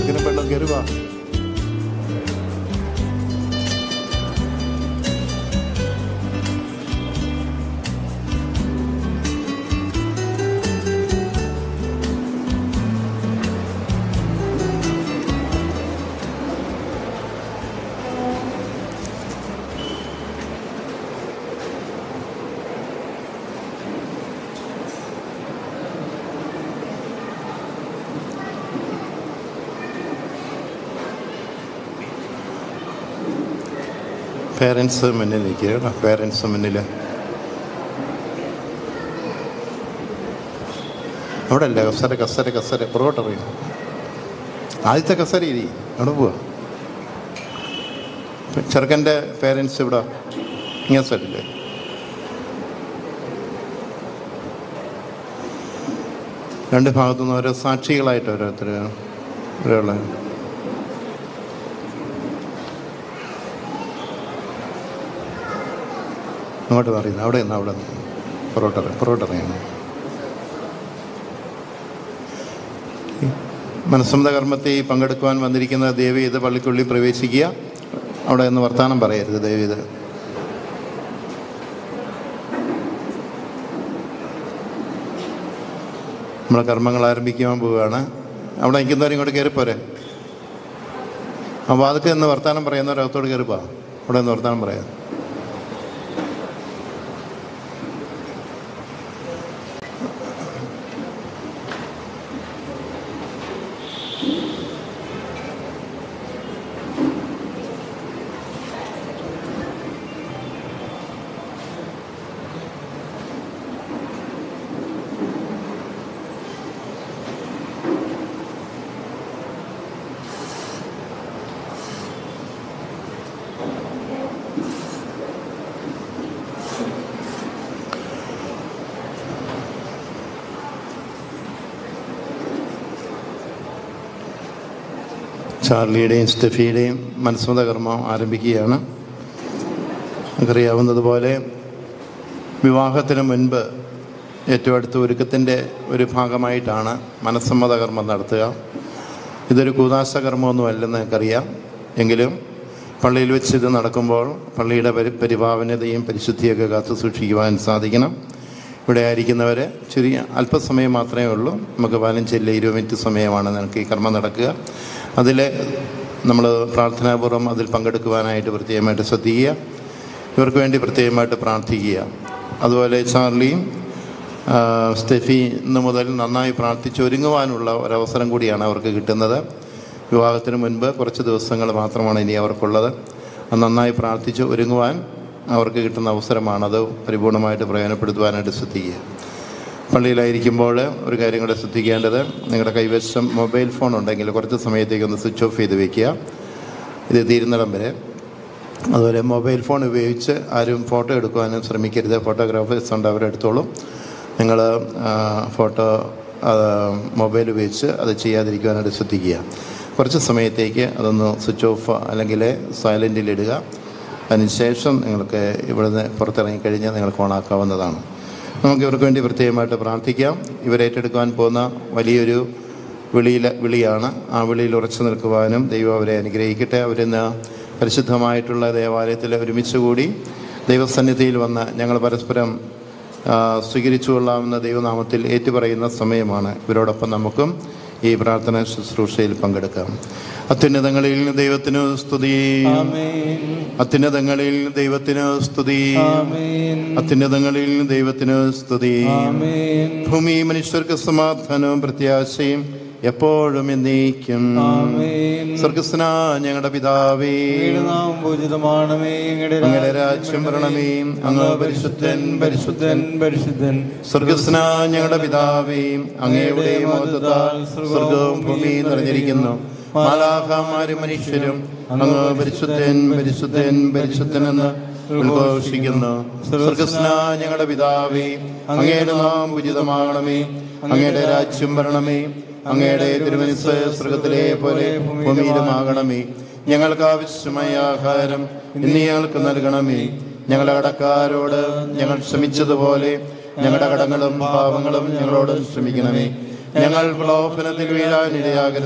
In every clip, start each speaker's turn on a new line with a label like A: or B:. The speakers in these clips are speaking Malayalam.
A: ചെറുക്കിനും പെണ്ണും കയറുക പേരൻസ് മുന്നിൽ നിൽക്കുക കേട്ടോ പേരൻസ് മുന്നിൽ അവിടെ അല്ലേ കസര കസര കസര പുറകോട്ട് അറിയും ആദ്യത്തെ കസര ഇരി അവിടെ പോവാ ചെറുക്കൻ്റെ പേരൻസ് ഇവിടെ ഇങ്ങനെ സൈഡില്ലേ രണ്ട് ഭാഗത്തു നിന്ന് ഓരോ സാക്ഷികളായിട്ട് ഓരോരുത്തർ ഒരാളെ അങ്ങോട്ട് പറയുന്നത് അവിടെ നിന്ന് അവിടെ നിന്ന് പൊറോട്ട പൊറോട്ട അറിയണം മനസ്സമ്മത കർമ്മത്തിൽ പങ്കെടുക്കുവാൻ വന്നിരിക്കുന്ന ദേവി ഇത് പള്ളിക്കുള്ളിൽ പ്രവേശിക്കുക അവിടെ നിന്ന് വർത്തമാനം പറയരുത് ദേവി ഇത് നമ്മളെ കർമ്മങ്ങൾ ആരംഭിക്കുവാൻ പോവുകയാണ് അവിടെ നിൽക്കുന്നവരും ഇങ്ങോട്ട് കയറിപ്പോരെ അപ്പോൾ അതൊക്കെ എന്ന് വർത്തമാനം പറയുന്നവരകത്തോട് കയറിപ്പോ അവിടെ നിന്ന് വർത്തമാനം പറയാം ചാർലിയുടെയും സ്റ്റെഫിയുടെയും മനസ്മത കർമ്മം ആരംഭിക്കുകയാണ് നമുക്കറിയാവുന്നതുപോലെ വിവാഹത്തിന് മുൻപ് ഏറ്റവും അടുത്ത ഒരുക്കത്തിൻ്റെ ഒരു ഭാഗമായിട്ടാണ് മനസ്സമ്മത കർമ്മം നടത്തുക ഇതൊരു കൂതാശ കർമ്മമൊന്നും അല്ലെന്ന് എനിക്കറിയാം എങ്കിലും പള്ളിയിൽ വെച്ച് ഇത് നടക്കുമ്പോൾ പള്ളിയുടെ പരി പരിഭാവനതയും പരിശുദ്ധിയൊക്കെ കാത്തു സൂക്ഷിക്കുവാൻ സാധിക്കണം ഇവിടെ ആയിരിക്കുന്നവർ ചെറിയ അല്പസമയം മാത്രമേ ഉള്ളൂ നമുക്ക് പതിനഞ്ചില്ല ഇരുപത് മിനിറ്റ് സമയമാണ് നമുക്ക് ഈ കർമ്മം നടക്കുക അതിൽ നമ്മൾ പ്രാർത്ഥനാപൂർവ്വം അതിൽ പങ്കെടുക്കുവാനായിട്ട് പ്രത്യേകമായിട്ട് ശ്രദ്ധിക്കുക ഇവർക്ക് വേണ്ടി പ്രത്യേകമായിട്ട് പ്രാർത്ഥിക്കുക അതുപോലെ ചാർലിയും ആ, സ്റ്റെഫി ഇന്ന് മുതൽ നന്നായി പ്രാർത്ഥിച്ച് ഒരുങ്ങുവാനുള്ള ഒരവസരം കൂടിയാണ് അവർക്ക് കിട്ടുന്നത് വിവാഹത്തിന് മുൻപ് കുറച്ച് ദിവസങ്ങൾ മാത്രമാണ് ഇനി അവർക്കുള്ളത് അത് നന്നായി പ്രാർത്ഥിച്ച് ഒരുങ്ങുവാൻ അവർക്ക് കിട്ടുന്ന അവസരമാണത് പരിപൂർണമായിട്ട് പ്രയോജനപ്പെടുത്തുവാനായിട്ട് ശ്രദ്ധിക്കുക പള്ളിയിലായിരിക്കുമ്പോൾ ഒരു കാര്യം കൂടെ ശ്രദ്ധിക്കേണ്ടത് നിങ്ങളുടെ കൈവശം മൊബൈൽ ഫോൺ ഉണ്ടെങ്കിൽ കുറച്ച് സമയത്തേക്ക് ഒന്ന് സ്വിച്ച് ഓഫ് ചെയ്ത് വെക്കുക ഇത് തീരുന്നിടം വരെ അതുപോലെ മൊബൈൽ ഫോൺ ഉപയോഗിച്ച് ആരും ഫോട്ടോ എടുക്കുവാനും ശ്രമിക്കരുത് ഫോട്ടോഗ്രാഫേഴ്സ് ഉണ്ട് അവരെടുത്തോളും നിങ്ങൾ ഫോട്ടോ മൊബൈൽ ഉപയോഗിച്ച് അത് ചെയ്യാതിരിക്കുവാനായിട്ട് ശ്രദ്ധിക്കുക കുറച്ച് സമയത്തേക്ക് അതൊന്ന് സ്വിച്ച് ഓഫ് അല്ലെങ്കിൽ സൈലൻറ്റിലിടുക അതിനുശേഷം നിങ്ങൾക്ക് ഇവിടുന്ന് പുറത്തിറങ്ങി കഴിഞ്ഞാൽ നിങ്ങൾക്ക് ഓണാക്കാവുന്നതാണ് നമുക്ക് ഇവർക്ക് വേണ്ടി പ്രത്യേകമായിട്ട് പ്രാർത്ഥിക്കാം ഇവരേറ്റെടുക്കുവാൻ പോകുന്ന വലിയൊരു വിളിയിലെ വിളിയാണ് ആ വിളിയിൽ ഉറച്ചു നിൽക്കുവാനും ദൈവം അവരെ അനുഗ്രഹിക്കട്ടെ അവരിന്ന് പരിശുദ്ധമായിട്ടുള്ള ദേവാലയത്തിൽ ഒരുമിച്ച് കൂടി ദൈവസന്നിധിയിൽ വന്ന് ഞങ്ങൾ പരസ്പരം ആ, സ്വീകരിച്ചു കൊള്ളാവുന്ന ദൈവനാമത്തിൽ ഏറ്റുപറയുന്ന സമയമാണ് ഇവരോടൊപ്പം നമുക്കും ഈ പ്രാർത്ഥന ശുശ്രൂഷയിൽ പങ്കെടുക്കാം അത്യുന്നതങ്ങളിൽ ദൈവത്തിന് സ്തുതി
B: ആമേൻ
A: അത്യുന്നതങ്ങളിൽ ദൈവത്തിന് സ്തുതി
B: ആമേൻ
A: അത്യുന്നതങ്ങളിൽ ദൈവത്തിന് സ്തുതി
B: ആമേൻ
A: ഭൂമി മനുഷ്യർക്ക് സമാധാനവും പ്രത്യാശയും എപ്പോഴും എന്നേക്കും
B: ആമേൻ
A: സ്വർഗസ്ന ഞങ്ങളുടെ പിതാവേ
B: അങ്ങയുടെ നാമം പൂജിതമാണമേ അങ്ങയുടെ
A: അങ്ങയുടെ രാജ്യം വരണമേ അങ്ങ് പരിശുദ്ധൻ പരിശുദ്ധൻ
B: പരിശുദ്ധൻ
A: സ്വർഗസ്ന ഞങ്ങളുടെ പിതാവേ അങ്ങയുടെ മഹത്വത്താൽ സ്വർഗവും ഭൂമിയും നിറഞ്ഞിരിക്കുന്നു മാലാഹമാരും മനുഷ്യരും അങ്ങ് പരിശുദ്ധൻ പരിശുദ്ധൻ പരിശുദ്ധനെന്ന് ഉദ്ഘോഷിക്കുന്നു സ്വർഗസ്ന ഞങ്ങളുടെ പിതാവേ അങ്ങയുടെ നാം ഉചിതമാകണമേ അങ്ങയുടെ രാജ്യം വരണമേ അങ്ങയുടെ തിരുമനസ് സ്വർഗത്തിലെ പോലെ ഭൂമിയിലുമാകണമേ ഞങ്ങൾക്ക് ആവശ്യമായ ആഹാരം ഇന്ന് ഞങ്ങൾക്ക് നൽകണമേ ഞങ്ങളുടെ കടക്കാരോട് ഞങ്ങൾ ക്ഷമിച്ചതുപോലെ ഞങ്ങളുടെ കടങ്ങളും പാപങ്ങളും ഞങ്ങളോട് ക്ഷമിക്കണമേ ഞങ്ങൾ പ്രലോഭനത്തിൽ വീഴാനിടയാകരുതേ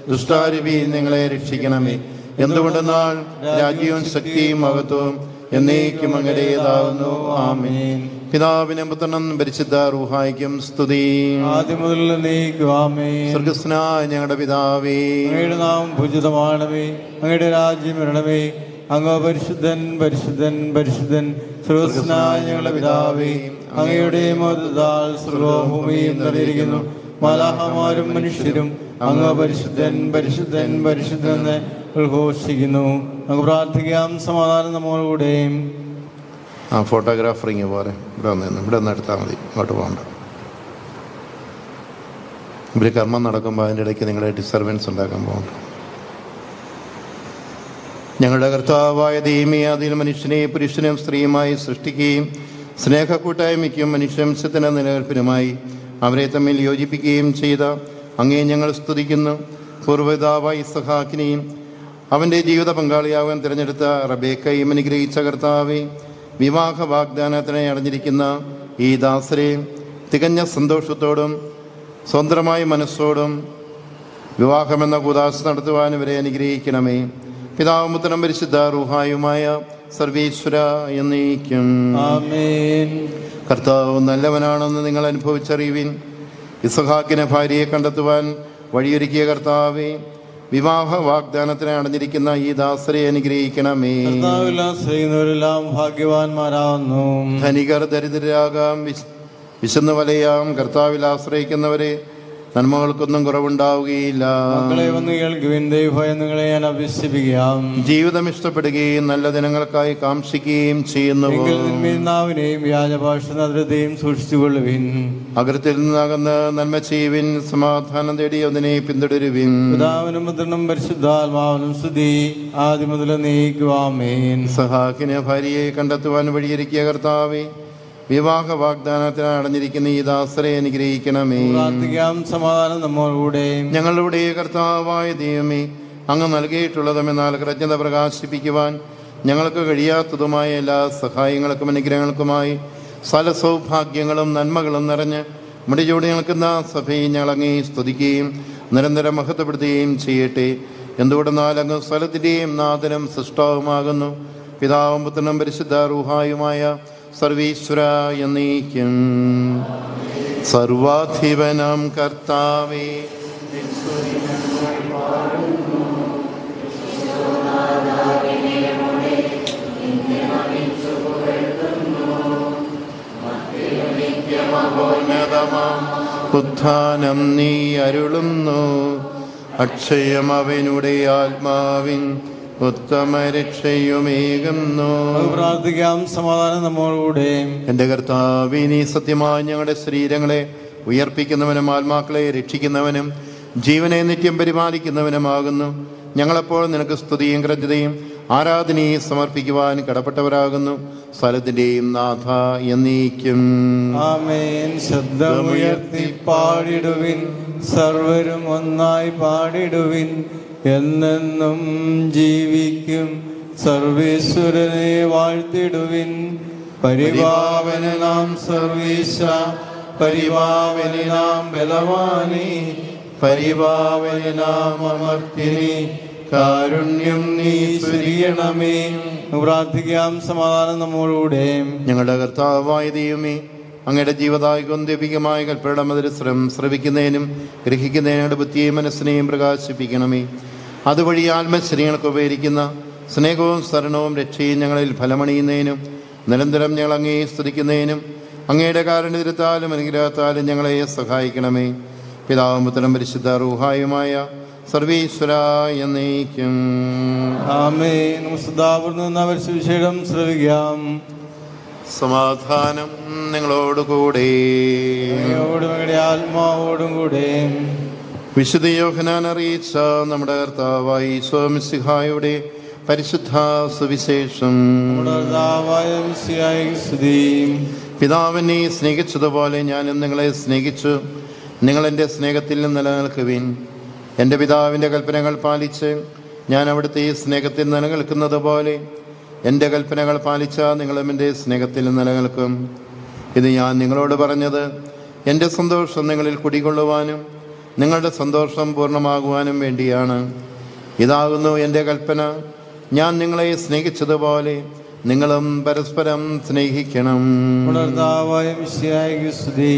A: ദുഷ്ടാരൂപി നിങ്ങളെ രക്ഷിക്കണമേ എന്തുകൊണ്ടെന്നാൽ രാജ്യവും ശക്തിയും മഹത്വവും എന്നേക്കും അങ്ങടേതാവുന്നു ആമേൻ പിതാവിനും പുത്രനും പരിശുദ്ധ റൂഹായിക്കും സ്തുതി
B: ആദ്യം മുതൽ നീക്കുവാമേ
A: സ്വർഗസ്നായ ഞങ്ങളുടെ പിതാവേ
B: അങ്ങയുടെ നാം പൂജിതമാണമേ അങ്ങയുടെ രാജ്യം വരണമേ അങ്ങ് പരിശുദ്ധൻ പരിശുദ്ധൻ പരിശുദ്ധൻ സർവസ്നായ ഞങ്ങളുടെ പിതാവേ അങ്ങയുടെ മതത്താൽ സർവഭൂമിയും നിറഞ്ഞിരിക്കുന്നു മലാഹമാരും മനുഷ്യരും അങ്ങ് പരിശുദ്ധൻ പരിശുദ്ധൻ പരിശുദ്ധൻ എന്ന് ഉദ്ഘോഷിക്കുന്നു അങ്ങ് പ്രാർത്ഥിക്കാം സമാധാനം നമ്മോടുകൂടെയും
A: ആ ഫോട്ടോഗ്രാഫറിങ് പോരെ ഇവിടെ വന്നു ഇവിടെ ഒന്ന് എടുത്താൽ മതി ഇങ്ങോട്ട് പോകണ്ട ഇവർ കർമ്മം നടക്കുമ്പോൾ അതിൻ്റെ ഇടയ്ക്ക് നിങ്ങളെ ഡിസ്റ്റർബൻസ് ഉണ്ടാക്കാൻ പോകണ്ട ഞങ്ങളുടെ കർത്താവായ ദൈവമേ അതിൽ മനുഷ്യനെ പുരുഷനും സ്ത്രീയുമായി സൃഷ്ടിക്കുകയും സ്നേഹക്കൂട്ടായ്മയ്ക്കും മനുഷ്യവംശത്തിന് നിലനിൽപ്പിനുമായി അവരെ തമ്മിൽ യോജിപ്പിക്കുകയും ചെയ്ത അങ്ങേ ഞങ്ങൾ സ്തുതിക്കുന്നു പൂർവ്വപിതാവായ സഹാക്കിനെയും അവൻ്റെ ജീവിത പങ്കാളിയാവാൻ തിരഞ്ഞെടുത്ത റബേക്കയും അനുഗ്രഹിച്ച കർത്താവെ വിവാഹ വാഗ്ദാനത്തിനായി അടഞ്ഞിരിക്കുന്ന ഈ ദാസരെ തികഞ്ഞ സന്തോഷത്തോടും സ്വതന്ത്രമായ മനസ്സോടും വിവാഹമെന്ന കൂതാശ നടത്തുവാൻ ഇവരെ അനുഗ്രഹിക്കണമേ പിതാവും പുത്രനും പരിശുദ്ധ റൂഹായുമായ സർവീശ്വര എന്നേക്കും
B: ആമേൻ
A: കർത്താവ് നല്ലവനാണെന്ന് നിങ്ങൾ അനുഭവിച്ചറിയുവിൻ ഇസഹാക്കിനെ ഭാര്യയെ കണ്ടെത്തുവാൻ വഴിയൊരുക്കിയ കർത്താവെ വിവാഹ വാഗ്ദാനത്തിന് അടഞ്ഞിരിക്കുന്ന ഈ ദാസരെ അനുഗ്രഹിക്കണമേ
B: കർത്താവെല്ലാം ചെയ്യുന്നവരെല്ലാം ഭാഗ്യവാന്മാരാവുന്നു
A: ധനികർ ദരിദ്രരാകാം വിശ്- വിശന്ന് വലയാം കർത്താവിൽ ആശ്രയിക്കുന്നവരെ നന്മകൾക്കൊന്നും കുറവുണ്ടാവുകയില്ല
B: മക്കളെ വന്ന് കേൾക്കുവിൻ ദൈവഭയം നിങ്ങളെ ഞാൻ അഭ്യസിപ്പിക്കാം
A: ജീവിതം ഇഷ്ടപ്പെടുകയും നല്ല ദിനങ്ങൾക്കായി കാക്ഷിക്കുകയും ചെയ്യുന്നു
B: എങ്കിൽ നിന്മീനാവിനെയും വ്യാജഭാഷ നദ്രതയും സൂക്ഷിച്ചുകൊള്ളുവിൻ
A: അകൃത്തിൽ നിന്നകന്ന് നന്മ ചെയ്യുവിൻ സമാധാനം തേടി അതിനെ പിന്തുടരുവിൻ
B: പിതാവിനും പുത്രനും പരിശുദ്ധാത്മാവിനും സ്തുതി ആദ്യം മുതൽ നീക്കുവാമേൻ
A: സഹാക്കിന് ഭാര്യയെ കണ്ടെത്തുവാൻ വഴിയൊരുക്കിയ കർത്താവെ വിവാഹ വാഗ്ദാനത്തിന് അടഞ്ഞിരിക്കുന്ന ഈ ദാസരെ അനുഗ്രഹിക്കണമേ
B: പ്രാർത്ഥിക്കാം സമാധാനം നമ്മോടുകൂടെ
A: ഞങ്ങളുടെ കർത്താവായ ദൈവമേ അങ്ങ് നൽകിയിട്ടുള്ളതുമെന്നാൽ കൃജ്ഞത പ്രകാശിപ്പിക്കുവാൻ ഞങ്ങൾക്ക് കഴിയാത്തതുമായ എല്ലാ സഹായങ്ങൾക്കും അനുഗ്രഹങ്ങൾക്കുമായി സല സൗഭാഗ്യങ്ങളും നന്മകളും നിറഞ്ഞ് മുടിചൂടി നിൽക്കുന്ന സഭയെ ഞങ്ങൾ അങ്ങേ സ്തുതിക്കുകയും നിരന്തരം മഹത്വപ്പെടുത്തുകയും ചെയ്യട്ടെ എന്തുകൊണ്ടെന്നാൽ അങ്ങ് സ്ഥലത്തിൻ്റെയും നാഥനും സൃഷ്ടാവുമാകുന്നു പിതാവും പുത്രനും പരിശുദ്ധ റൂഹായുമായ സർവീശ്വര എന്നീക്കും സർവാധിപനം കർത്താവേ മഹോന്നതമാം ഉത്ഥാനം നീ അരുളുന്നു അക്ഷയം അവനുടെ ആത്മാവിൻ ഉത്തമ രക്ഷയുമേകുന്നു
B: നമുക്ക് പ്രാർത്ഥിക്കാം സമാധാനം നമ്മോടുകൂടെ
A: എൻ്റെ കർത്താവേ നീ സത്യമായി ഞങ്ങളുടെ ശരീരങ്ങളെ ഉയർപ്പിക്കുന്നവനും ആത്മാക്കളെ രക്ഷിക്കുന്നവനും ജീവനെ നിത്യം പരിപാലിക്കുന്നവനുമാകുന്നു ഞങ്ങളപ്പോൾ നിനക്ക് സ്തുതിയും കൃത്യതയും ആരാധനയും സമർപ്പിക്കുവാൻ കടപ്പെട്ടവരാകുന്നു സ്ഥലത്തിൻ്റെയും നാഥ എന്നീക്കും
B: ആമേൻ ശബ്ദമുയർത്തി പാടിടുവിൻ സർവരും ഒന്നായി പാടിടുവിൻ എന്നെന്നും ജീവിക്കും സർവേശ്വരനെ വാഴ്ത്തിടുവിൻ പരിപാവനാം സർവീശ പരിപാവനാം ബലവാനി പരിപാവനാം അമർത്തിനി കാരുണ്യം നീ സ്വരിയണമേ പ്രാർത്ഥിക്കാം സമാധാനം നമ്മോടുകൂടെ
A: ഞങ്ങളുടെ കർത്താവായ ദൈവമേ അങ്ങയുടെ ജീവദായകവും ദൈവികമായ കൽപ്പയുടെ മധുരസ്രം ശ്രവിക്കുന്നതിനും ഗ്രഹിക്കുന്നതിനും ബുദ്ധിയെയും മനസ്സിനെയും പ്രകാശിപ്പിക്കണമേ അതുവഴി ആത്മശരീരങ്ങൾക്ക് ഉപകരിക്കുന്ന സ്നേഹവും സ്മരണവും രക്ഷയും ഞങ്ങളിൽ ഫലമണിയുന്നതിനും നിരന്തരം ഞങ്ങൾ അങ്ങേ സ്തുതിക്കുന്നതിനും അങ്ങയുടെ കാരുണ്യത്തിരത്താലും അനുഗ്രഹത്താലും ഞങ്ങളെ സഹായിക്കണമേ പിതാവും പുത്രനും പരിശുദ്ധ റൂഹായുമായ സർവീശ്വര എന്നേക്കും
B: ആമേ നമസ്താപൂർന്ന സുവിശേഷം ശ്രവിക്കാം
A: സമാധാനം നിങ്ങളോടുകൂടെ
B: അങ്ങയോടും അങ്ങയുടെ ആത്മാവോടും കൂടെ
A: വിശുദ്ധ യോഹനാൻ അറിയിച്ച നമ്മുടെ കർത്താവായി സ്വാമിസിഹായുടെ പരിശുദ്ധ സുവിശേഷം
B: നമ്മുടെ കർത്താവായ മിശിഹായെ സ്തുതി
A: പിതാവിനെ സ്നേഹിച്ചതുപോലെ ഞാനും നിങ്ങളെ സ്നേഹിച്ചു നിങ്ങൾ എൻ്റെ സ്നേഹത്തിൽ നിലനിൽക്കുവിൻ എൻ്റെ പിതാവിൻ്റെ കൽപ്പനകൾ പാലിച്ച് ഞാൻ അവിടുത്തെ ഈ സ്നേഹത്തിൽ നിലനിൽക്കുന്നത് പോലെ എൻ്റെ കൽപ്പനകൾ പാലിച്ച നിങ്ങളും എൻ്റെ സ്നേഹത്തിൽ നിലനിൽക്കും ഇത് ഞാൻ നിങ്ങളോട് പറഞ്ഞത് എൻ്റെ സന്തോഷം നിങ്ങളിൽ കുടികൊള്ളുവാനും നിങ്ങളുടെ സന്തോഷം പൂർണ്ണമാകുവാനും വേണ്ടിയാണ് ഇതാകുന്നു എൻ്റെ കൽപ്പന ഞാൻ നിങ്ങളെ സ്നേഹിച്ചതുപോലെ നിങ്ങളും പരസ്പരം സ്നേഹിക്കണം
B: ഉണർത്താവായ മിശിഹായിക്ക് സ്തുതി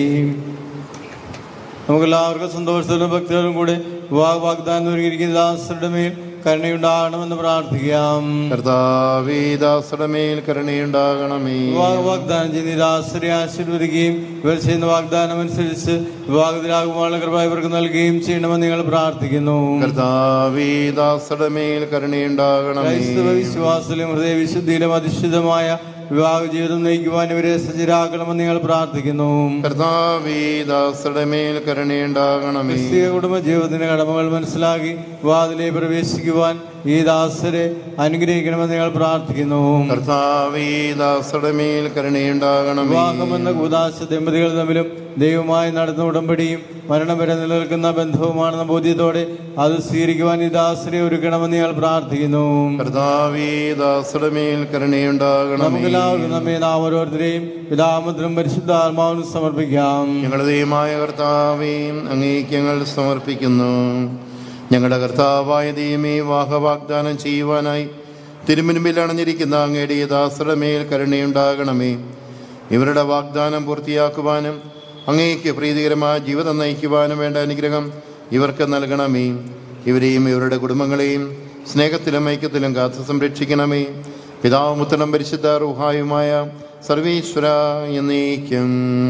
B: നമുക്കെല്ലാവർക്കും സന്തോഷത്തിലും ഭക്തിയോടും കൂടെ വിവാഹ വാഗ്ദാനം ഒരുക്കിയിരിക്കുന്ന ദാസരുടെ മേൽ കരുണയുണ്ടാകണമെന്ന് പ്രാർത്ഥിക്കാം
A: കർത്താവീദാസുടെ മേൽ കരുണയുണ്ടാകണമേ
B: വിവാഹ വാഗ്ദാനം ചെയ്ത് ഈ ദാസരെ ആശീർവദിക്കുകയും ഇവർ ചെയ്യുന്ന വാഗ്ദാനം അനുസരിച്ച് വിവാഹത്തിലാകുവാനുള്ള കൃപ ഇവർക്ക് നൽകുകയും ചെയ്യണമെന്ന് നിങ്ങൾ പ്രാർത്ഥിക്കുന്നു
A: കർത്താവീദാസുടെ മേൽ കരുണയുണ്ടാകണമേ
B: ക്രൈസ്തവ വിശ്വാസത്തിലും ഹൃദയവിശുദ്ധിയിലും അധിഷ്ഠിതമായ വിവാഹ ജീവിതം നയിക്കുവാൻ ഇവരെ സജ്ജരാക്കണമെന്ന് നിങ്ങൾ പ്രാർത്ഥിക്കുന്നു
A: കർത്താവീദാസുടെ മേൽ കരുണയുണ്ടാകണമേ
B: ക്രിസ്തീയ കുടുംബ ജീവിതത്തിന്റെ കടമകൾ മനസ്സിലാക്കി വിവാഹത്തിലെ പ്രവേശിക്കുവാൻ ഈ ദാസരെ അനുഗ്രഹിക്കണമെന്ന് ഞങ്ങൾ പ്രാർത്ഥിക്കുന്നു
A: കർത്താവീദാസുടെ മേൽ കരുണയുണ്ടാകണമേ
B: വിവാഹമെന്ന കൂതാശ ദമ്പതികൾ തമ്മിലും ദൈവമായി നടന്ന ഉടമ്പടിയും മരണം വരെ നിലനിൽക്കുന്ന ബന്ധവുമാണെന്ന ബോധ്യത്തോടെ അത് സ്വീകരിക്കുവാൻ ഈ ദാസരെ ഒരുക്കണമെന്ന് ഞങ്ങൾ പ്രാർത്ഥിക്കുന്നു
A: കർത്താവീദാസുടെ മേൽ കരുണയുണ്ടാകണമേ
B: നമുക്കെല്ലാവർക്കും നമ്മെ നാം ഓരോരുത്തരെയും പിതാമത്തിനും പരിശുദ്ധാത്മാവിനും സമർപ്പിക്കാം
A: ഞങ്ങളുടെ ദൈവമായ കർത്താവേയും അങ്ങേക്ക് സമർപ്പിക്കുന്നു ഞങ്ങളുടെ കർത്താവായ ദൈവമേ വാഹവാഗ്ദാനം ചെയ്യുവാനായി തിരുമുൻപിൽ അണഞ്ഞിരിക്കുന്ന അങ്ങയുടെ ഈ ദാസരുടെ മേൽ കരുണയുണ്ടാകണമേ ഇവരുടെ വാഗ്ദാനം പൂർത്തിയാക്കുവാനും അങ്ങേക്ക് പ്രീതികരമായ ജീവിതം നയിക്കുവാനും വേണ്ട അനുഗ്രഹം ഇവർക്ക് നൽകണമേ ഇവരെയും ഇവരുടെ കുടുംബങ്ങളെയും സ്നേഹത്തിലും ഐക്യത്തിലും കാത്തു സംരക്ഷിക്കണമേ പിതാവും മുത്തണം പരിശുദ്ധ റുഹായുമായ സർവീശ്വര എന്നേക്കും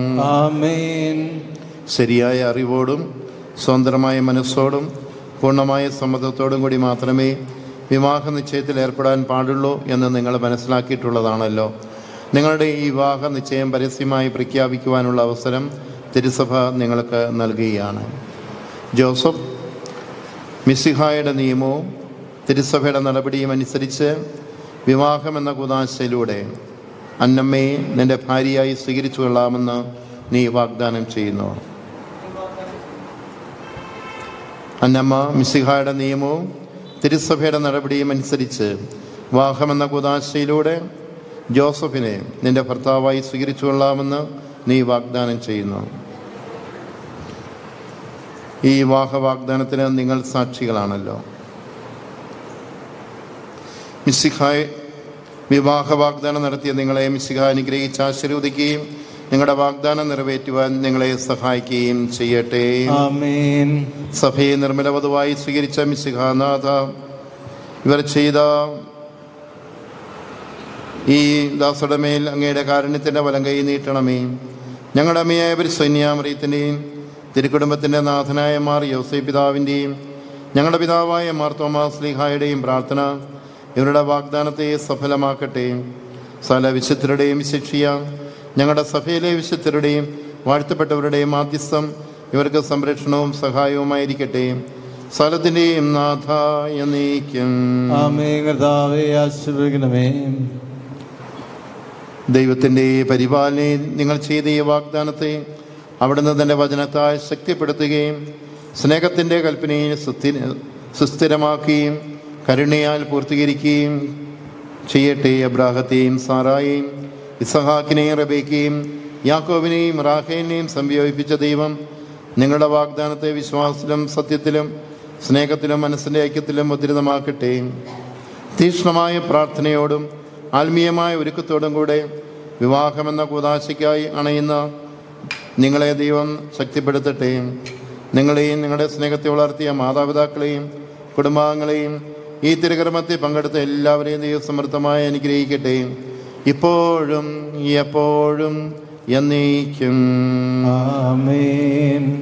B: ആമേൻ
A: ശരിയായ അറിവോടും സ്വതന്ത്രമായ മനസ്സോടും പൂർണ്ണമായ സമ്മതത്തോടും കൂടി മാത്രമേ വിവാഹ നിശ്ചയത്തിൽ ഏർപ്പെടാൻ പാടുള്ളൂ എന്ന് നിങ്ങൾ മനസ്സിലാക്കിയിട്ടുള്ളതാണല്ലോ നിങ്ങളുടെ ഈ വിവാഹ നിശ്ചയം പരസ്യമായി പ്രഖ്യാപിക്കുവാനുള്ള അവസരം തിരുസഭ നിങ്ങൾക്ക് നൽകുകയാണ് ജോസഫ് മിസിഹായുടെ നിയമവും തിരുസഭയുടെ നടപടിയും അനുസരിച്ച് വിവാഹം എന്ന കുതാശയിലൂടെ അന്നമ്മയെ നിന്റെ ഭാര്യയായി സ്വീകരിച്ചു കൊള്ളാമെന്ന് നീ വാഗ്ദാനം ചെയ്യുന്നു അന്നമ്മ മിസിഹായുടെ നിയമവും തിരുസഭയുടെ നടപടിയും അനുസരിച്ച് വിവാഹമെന്ന കുതാശയിലൂടെ ജോസഫിനെ നിന്റെ ഭർത്താവായി സ്വീകരിച്ചു കൊള്ളാമെന്ന് നീ വാഗ്ദാനം ചെയ്യുന്നു ഈ വിവാഹ വാഗ്ദാനത്തിന് നിങ്ങൾ സാക്ഷികളാണല്ലോ മിസ്സിഹായ് വിവാഹ വാഗ്ദാനം നടത്തിയ നിങ്ങളെ മിസ്സിഹ അനുഗ്രഹിച്ച് ആശീർവദിക്കുകയും നിങ്ങളുടെ വാഗ്ദാനം നിറവേറ്റുവാൻ നിങ്ങളെ സഹായിക്കുകയും ചെയ്യട്ടെ
B: ആമേൻ
A: സഭയെ നിർമ്മലവധുവായി സ്വീകരിച്ച മിസ്സിഹാനാഥ ഇവർ ചെയ്ത ഈ ദാസയുടെ മേൽ അങ്ങയുടെ കാരുണ്യത്തിൻ്റെ വലം കൈ നീട്ടണമേ ഞങ്ങളുടെ അമ്മയായ ഒരു സൈന്യാമറിയത്തിൻ്റെയും തിരുക്കുടുംബത്തിൻ്റെ നാഥനായ മാർ യോസൈ പിതാവിൻ്റെയും ഞങ്ങളുടെ പിതാവായ മാർ തോമാസ് ലീഹായുടെയും പ്രാർത്ഥന ഇവരുടെ വാഗ്ദാനത്തെ സഫലമാക്കട്ടെ സകല വിശുദ്ധരുടെയും ശിക്ഷിയ ഞങ്ങളുടെ സഭയിലെ വിശുദ്ധരുടെയും വാഴ്ത്തപ്പെട്ടവരുടെയും മാധ്യസ്ഥം ഇവർക്ക് സംരക്ഷണവും സഹായവുമായിരിക്കട്ടെ സ്ഥലത്തിൻ്റെയും നാഥ എന്നേക്കും
B: ആമേൻ കർത്താവേ ആശീർവദിക്കണമേ
A: ദൈവത്തിൻ്റെ പരിപാലനയെ നിങ്ങൾ ചെയ്ത ഈ വാഗ്ദാനത്തെ അവിടുന്ന് തൻ്റെ വചനത്താൽ ശക്തിപ്പെടുത്തുകയും സ്നേഹത്തിൻ്റെ കൽപ്പനയെ സുസ്ഥി- സുസ്ഥിരമാക്കുകയും കരുണയാൽ പൂർത്തീകരിക്കുകയും ചെയ്യട്ടെ അബ്രാഹത്തെയും സാറായെയും ഇസഹാക്കിനെയും റബേക്കയും യാക്കോബിനെയും റാഹേനെയും സംയോജിപ്പിച്ച ദൈവം നിങ്ങളുടെ വാഗ്ദാനത്തെ വിശ്വാസത്തിലും സത്യത്തിലും സ്നേഹത്തിലും മനസ്സിൻ്റെ ഐക്യത്തിലും മുദ്രിതമാക്കട്ടെ തീക്ഷ്ണമായ പ്രാർത്ഥനയോടും ആത്മീയമായ ഒരുക്കത്തോടും കൂടെ വിവാഹമെന്ന കൂതാശയ്ക്കായി അണയുന്ന നിങ്ങളെ ദൈവം ശക്തിപ്പെടുത്തട്ടെ നിങ്ങളെയും നിങ്ങളുടെ സ്നേഹത്തെ വളർത്തിയ മാതാപിതാക്കളെയും കുടുംബാംഗങ്ങളെയും ഈ തിരുകർമ്മത്തിൽ പങ്കെടുത്ത എല്ലാവരെയും ദൈവം സമൃദ്ധമായി അനുഗ്രഹിക്കട്ടെ ഇപ്പോഴും എപ്പോഴും എന്നേക്കും
B: ആമേൻ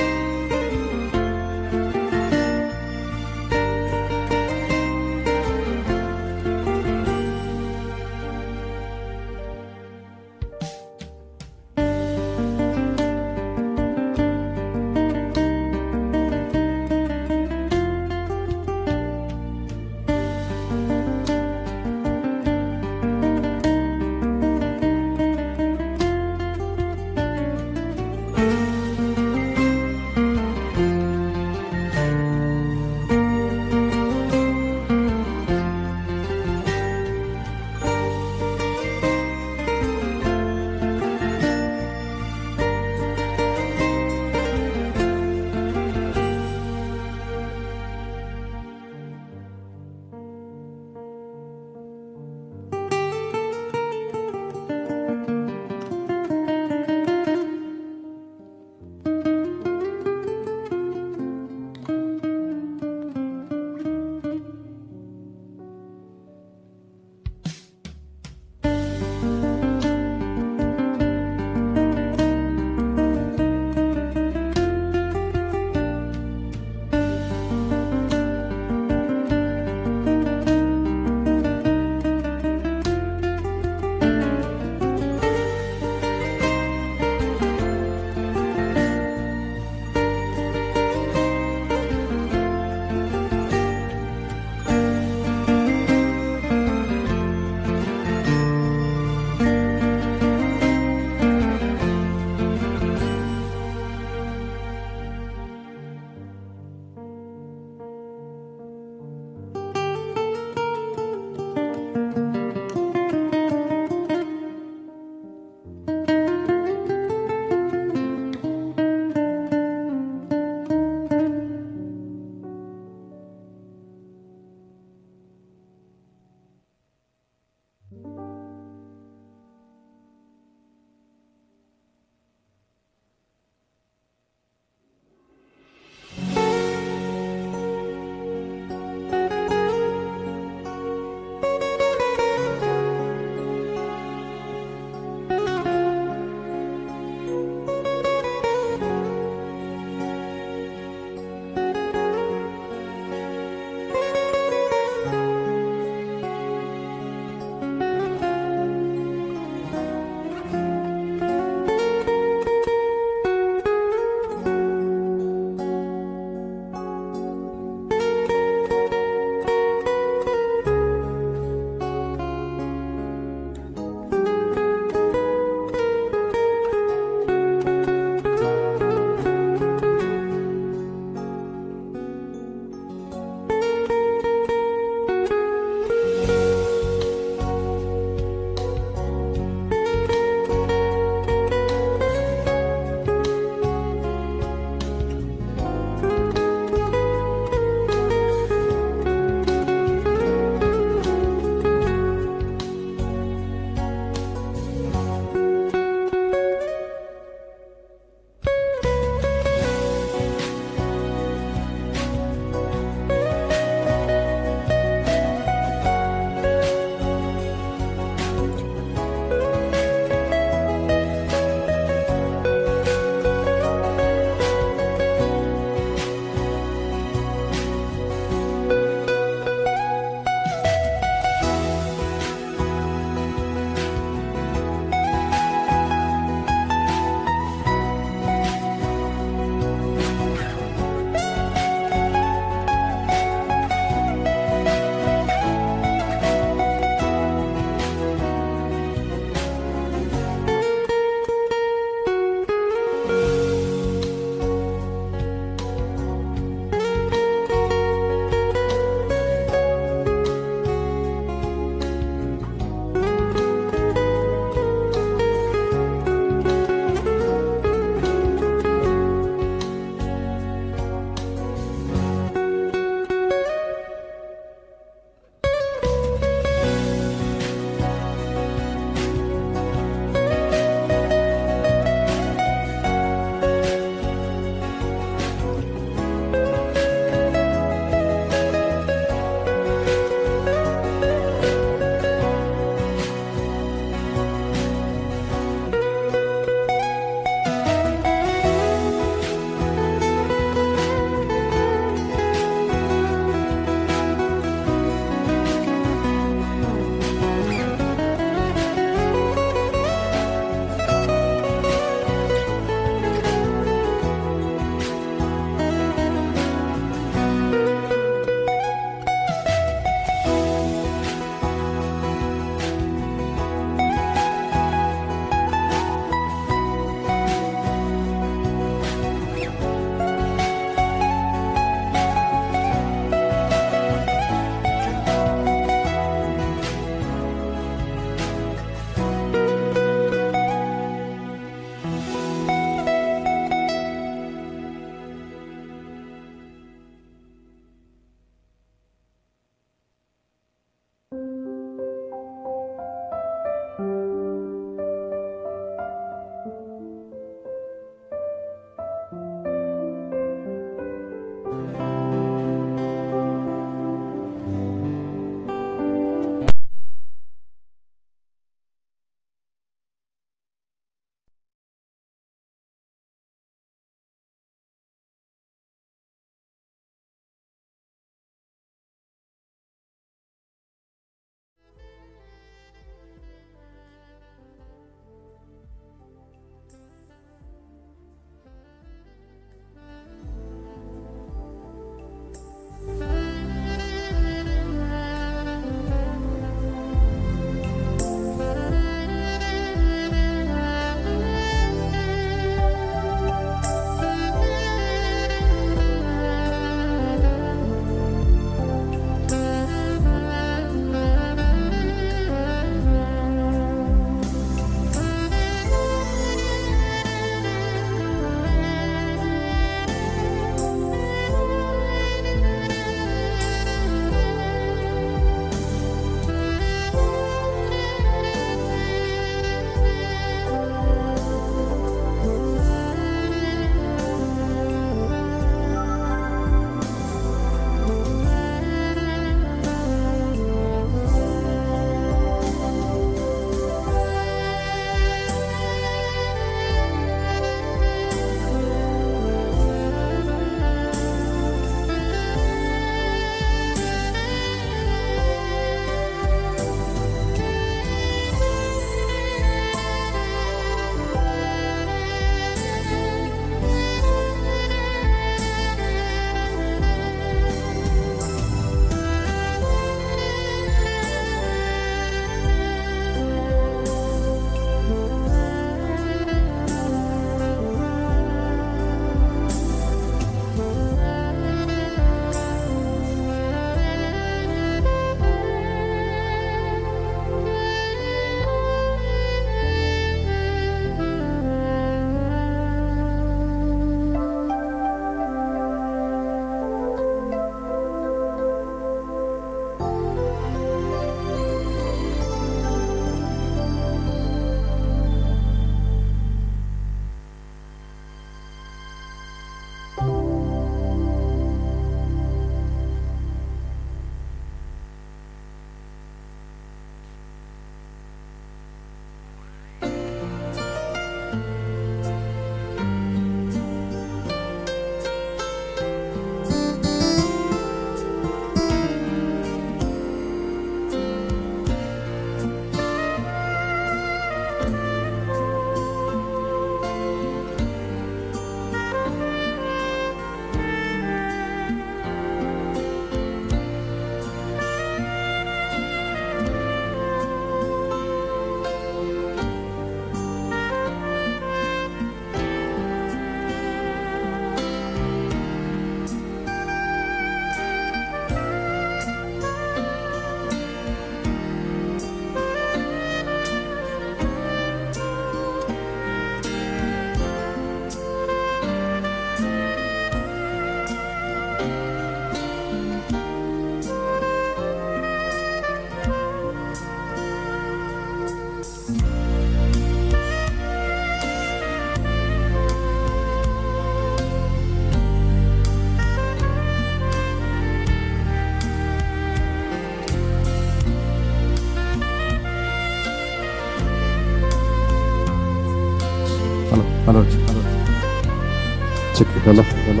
C: hello hello check hello hello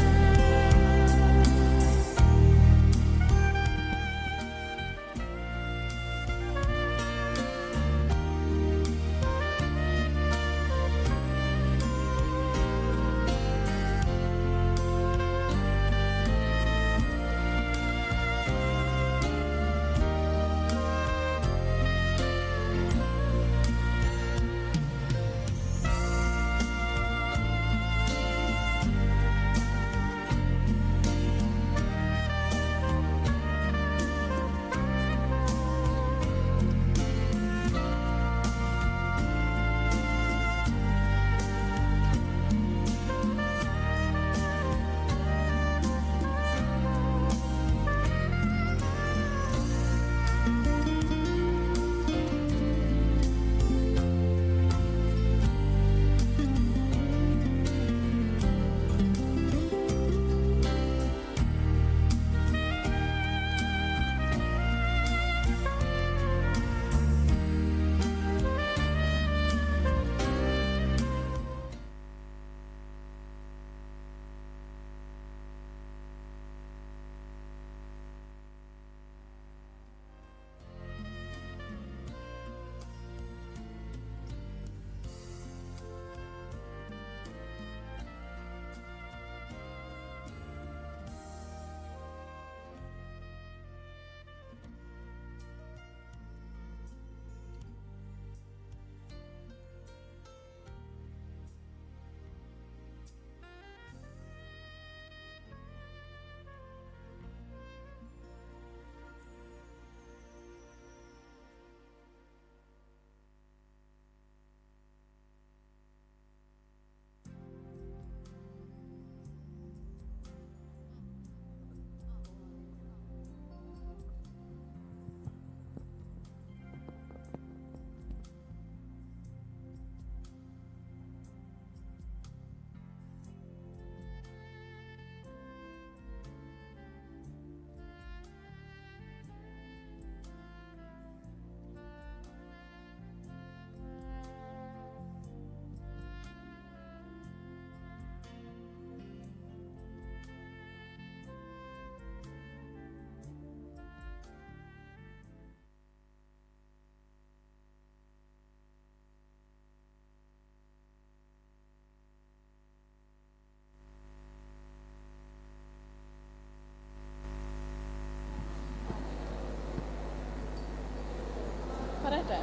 D: പറയട്ടെ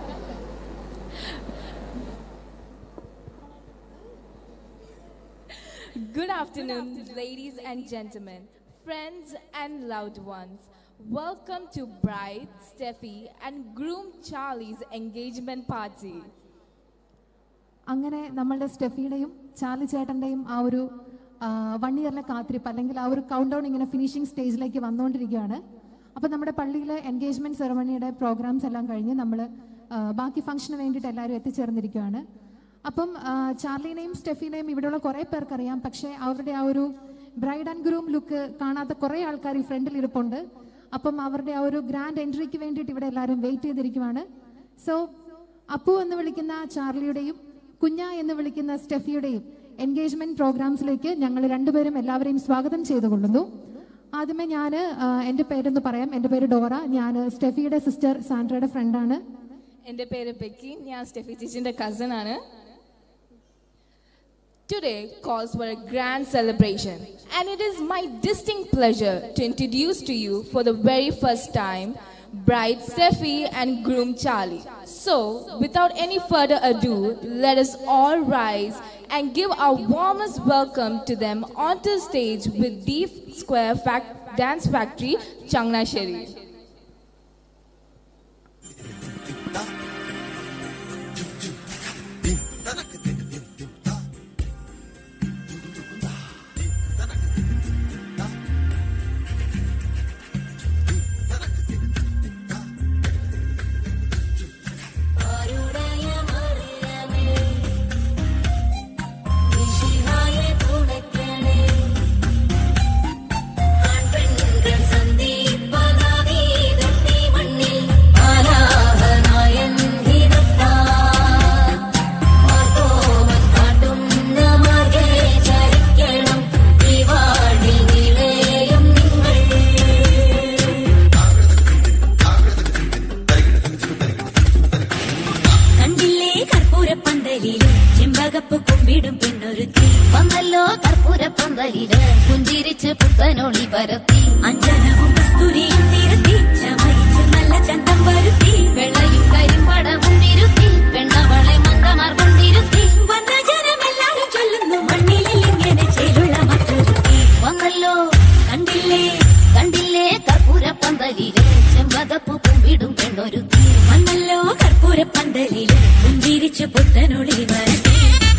D: Good afternoon, ladies and gentlemen, friends and loved ones. Welcome to bride Steffi and groom Charlie's engagement party.
E: അങ്ങനെ നമ്മളുടെ സ്റ്റെഫിയുടെയും ചാർലി ചേട്ടൻ്റെയും ആ ഒരു വൺ ഇയറിലെ കാത്തിരിപ്പ് അല്ലെങ്കിൽ ആ ഒരു കൗണ്ട് ഡൗൺ ഇങ്ങനെ ഫിനിഷിംഗ് സ്റ്റേജിലേക്ക് വന്നുകൊണ്ടിരിക്കുകയാണ് അപ്പോൾ നമ്മുടെ പള്ളിയിലെ എൻഗേജ്മെൻറ്റ് സെറമണിയുടെ പ്രോഗ്രാംസ് എല്ലാം കഴിഞ്ഞ് നമ്മൾ ബാക്കി ഫംഗ്ഷന് വേണ്ടിയിട്ട് എല്ലാവരും എത്തിച്ചേർന്നിരിക്കുകയാണ് അപ്പം ആ, ചാർലിനെയും സ്റ്റെഫിനെയും ഇവിടെയുള്ള കുറേ പേർക്കറിയാം പക്ഷേ അവരുടെ ആ ഒരു ബ്രൈഡ് ആൻഡ് ഗ്രൂം ലുക്ക് കാണാത്ത കുറേ ആൾക്കാർ ഈ ഫ്രണ്ടിൽ ഇരിപ്പുണ്ട് അപ്പം അവരുടെ ആ ഒരു ഗ്രാൻഡ് എൻട്രിക്ക് വേണ്ടിയിട്ട് ഇവിടെ എല്ലാവരും വെയിറ്റ് ചെയ്തിരിക്കുവാണ് സോ അപ്പു എന്ന് വിളിക്കുന്ന ചാർലിയുടെയും കുഞ്ഞ എന്ന് വിളിക്കുന്ന സ്റ്റെഫിയുടെയും എൻഗേജ്മെന്റ് പ്രോഗ്രാംസിലേക്ക് ഞങ്ങൾ രണ്ടുപേരും എല്ലാവരെയും സ്വാഗതം ചെയ്തുകൊള്ളുന്നു ആദ്യമേ ഞാൻ എൻ്റെ പേരൊന്ന് പറയാം എൻ്റെ പേര് ഡോറ ഞാൻ സ്റ്റെഫിയുടെ സിസ്റ്റർ സാൻഡ്രയുടെ ഫ്രണ്ടാണ്
D: എൻ്റെ പേര് ബെക്കി ഞാൻ സ്റ്റെഫി ചേച്ചിൻ്റെ കസിൻ ആണ് Today calls for a grand celebration, and it is my distinct pleasure to introduce to you for the very first time bride Steffi and groom Charlie. So, without any further ado, let us all rise and give our warmest welcome to them onto the stage with Deep Square Fac- Dance Factory, Changnasheri.
F: ஆண்பெண்கள் சந்திப்பதாவே ചെമ്പകപ്പ് കുമ്പിടും പെണ്ണൊരുത്തി വന്നല്ലോ കർപ്പൂര പന്തലില് പുഞ്ചിരിച്ച് പുത്തനൊളി പരത്തി അഞ്ജനവും കസ്തൂരിയും നിരത്തി ചമയിച്ച് നല്ല ചന്തം വരുത്തി വെള്ളയും കരിമ്പടവും നിരുത്തി പെണ്ണവളെ മങ്കമാർ കൊണ്ടിരുത്തി വന്ന ജനമെല്ലാരും ചൊല്ലുന്നു മണ്ണിലിൽ ഇങ്ങനെ ചേലുള്ള മറ്റൊരുത്തി വന്നല്ലോ കണ്ടില്ലേ കണ്ടില്ലേ കർപ്പൂര പന്തലില് ചെമ്പകപ്പ് കുമ്പിടും പെണ്ണൊരുത്തി വന്നല്ലോ കർപ്പൂര പന്തലില് പുഞ്ചിരിച്ച് പുത്തനൊളി വരത്തി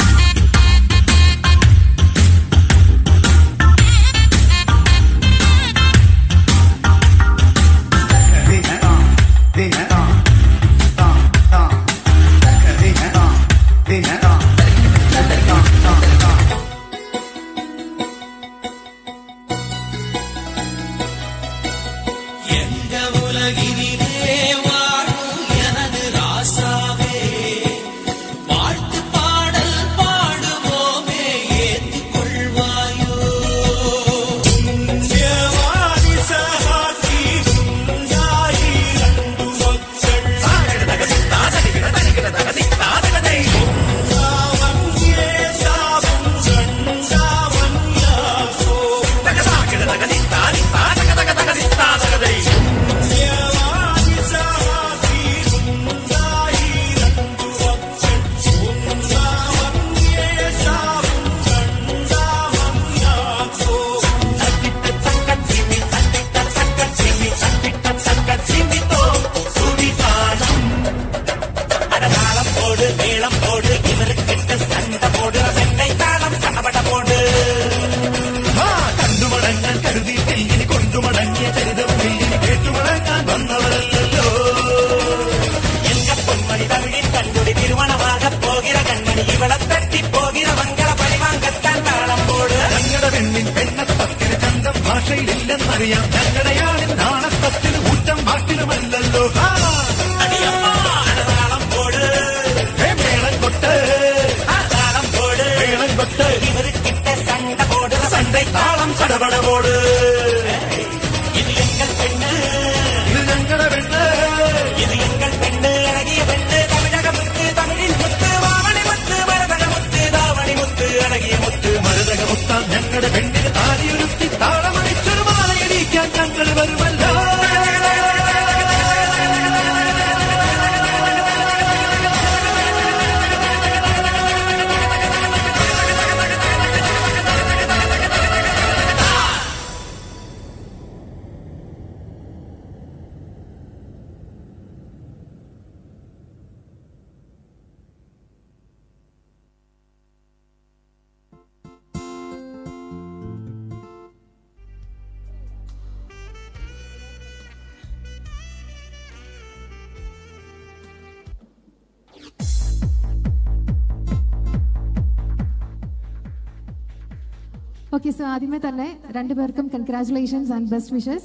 E: ഓക്കെ സോ ആദ്യമേ തന്നെ രണ്ടുപേർക്കും congratulations and best wishes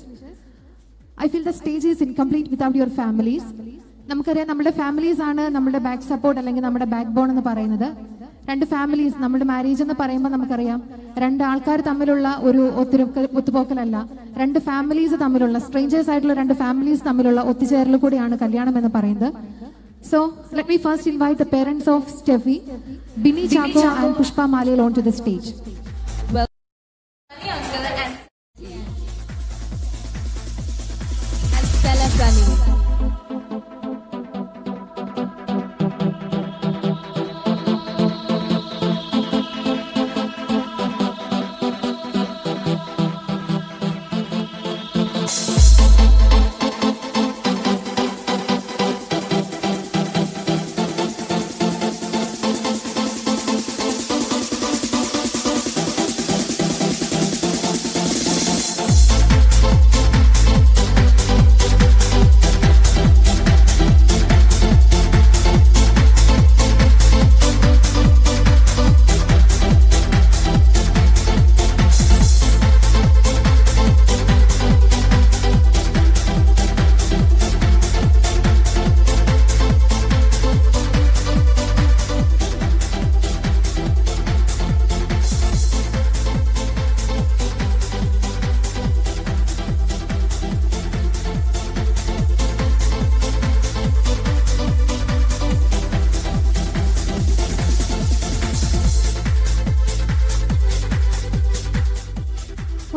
E: I feel the stage is incomplete without your families നമുക്കറിയാം നമ്മുടെ ഫാമിലീസ് ആണ് നമ്മുടെ ബാക്ക് സപ്പോർട്ട് അല്ലെങ്കിൽ നമ്മുടെ ബാക്ക് ബോൺ എന്ന് പറയുന്നത് രണ്ട് ഫാമിലീസ് നമ്മുടെ മാരേജ് എന്ന് പറയുമ്പോൾ നമുക്കറിയാം രണ്ട് ആൾക്കാർ തമ്മിലുള്ള ഒരു ഒത്തിരി ഒത്തുപോക്കലല്ല രണ്ട് ഫാമിലീസ് തമ്മിലുള്ള സ്ട്രേഞ്ചേഴ്സ് ആയിട്ടുള്ള രണ്ട് ഫാമിലീസ് തമ്മിലുള്ള ഒത്തുചേരൽ കൂടിയാണ് കല്യാണം എന്ന് പറയുന്നത് so let me first invite the parents of Stephy Bini Chacko and Pushpa Maliyal on to the stage
D: uncle and and Stella family.
F: ും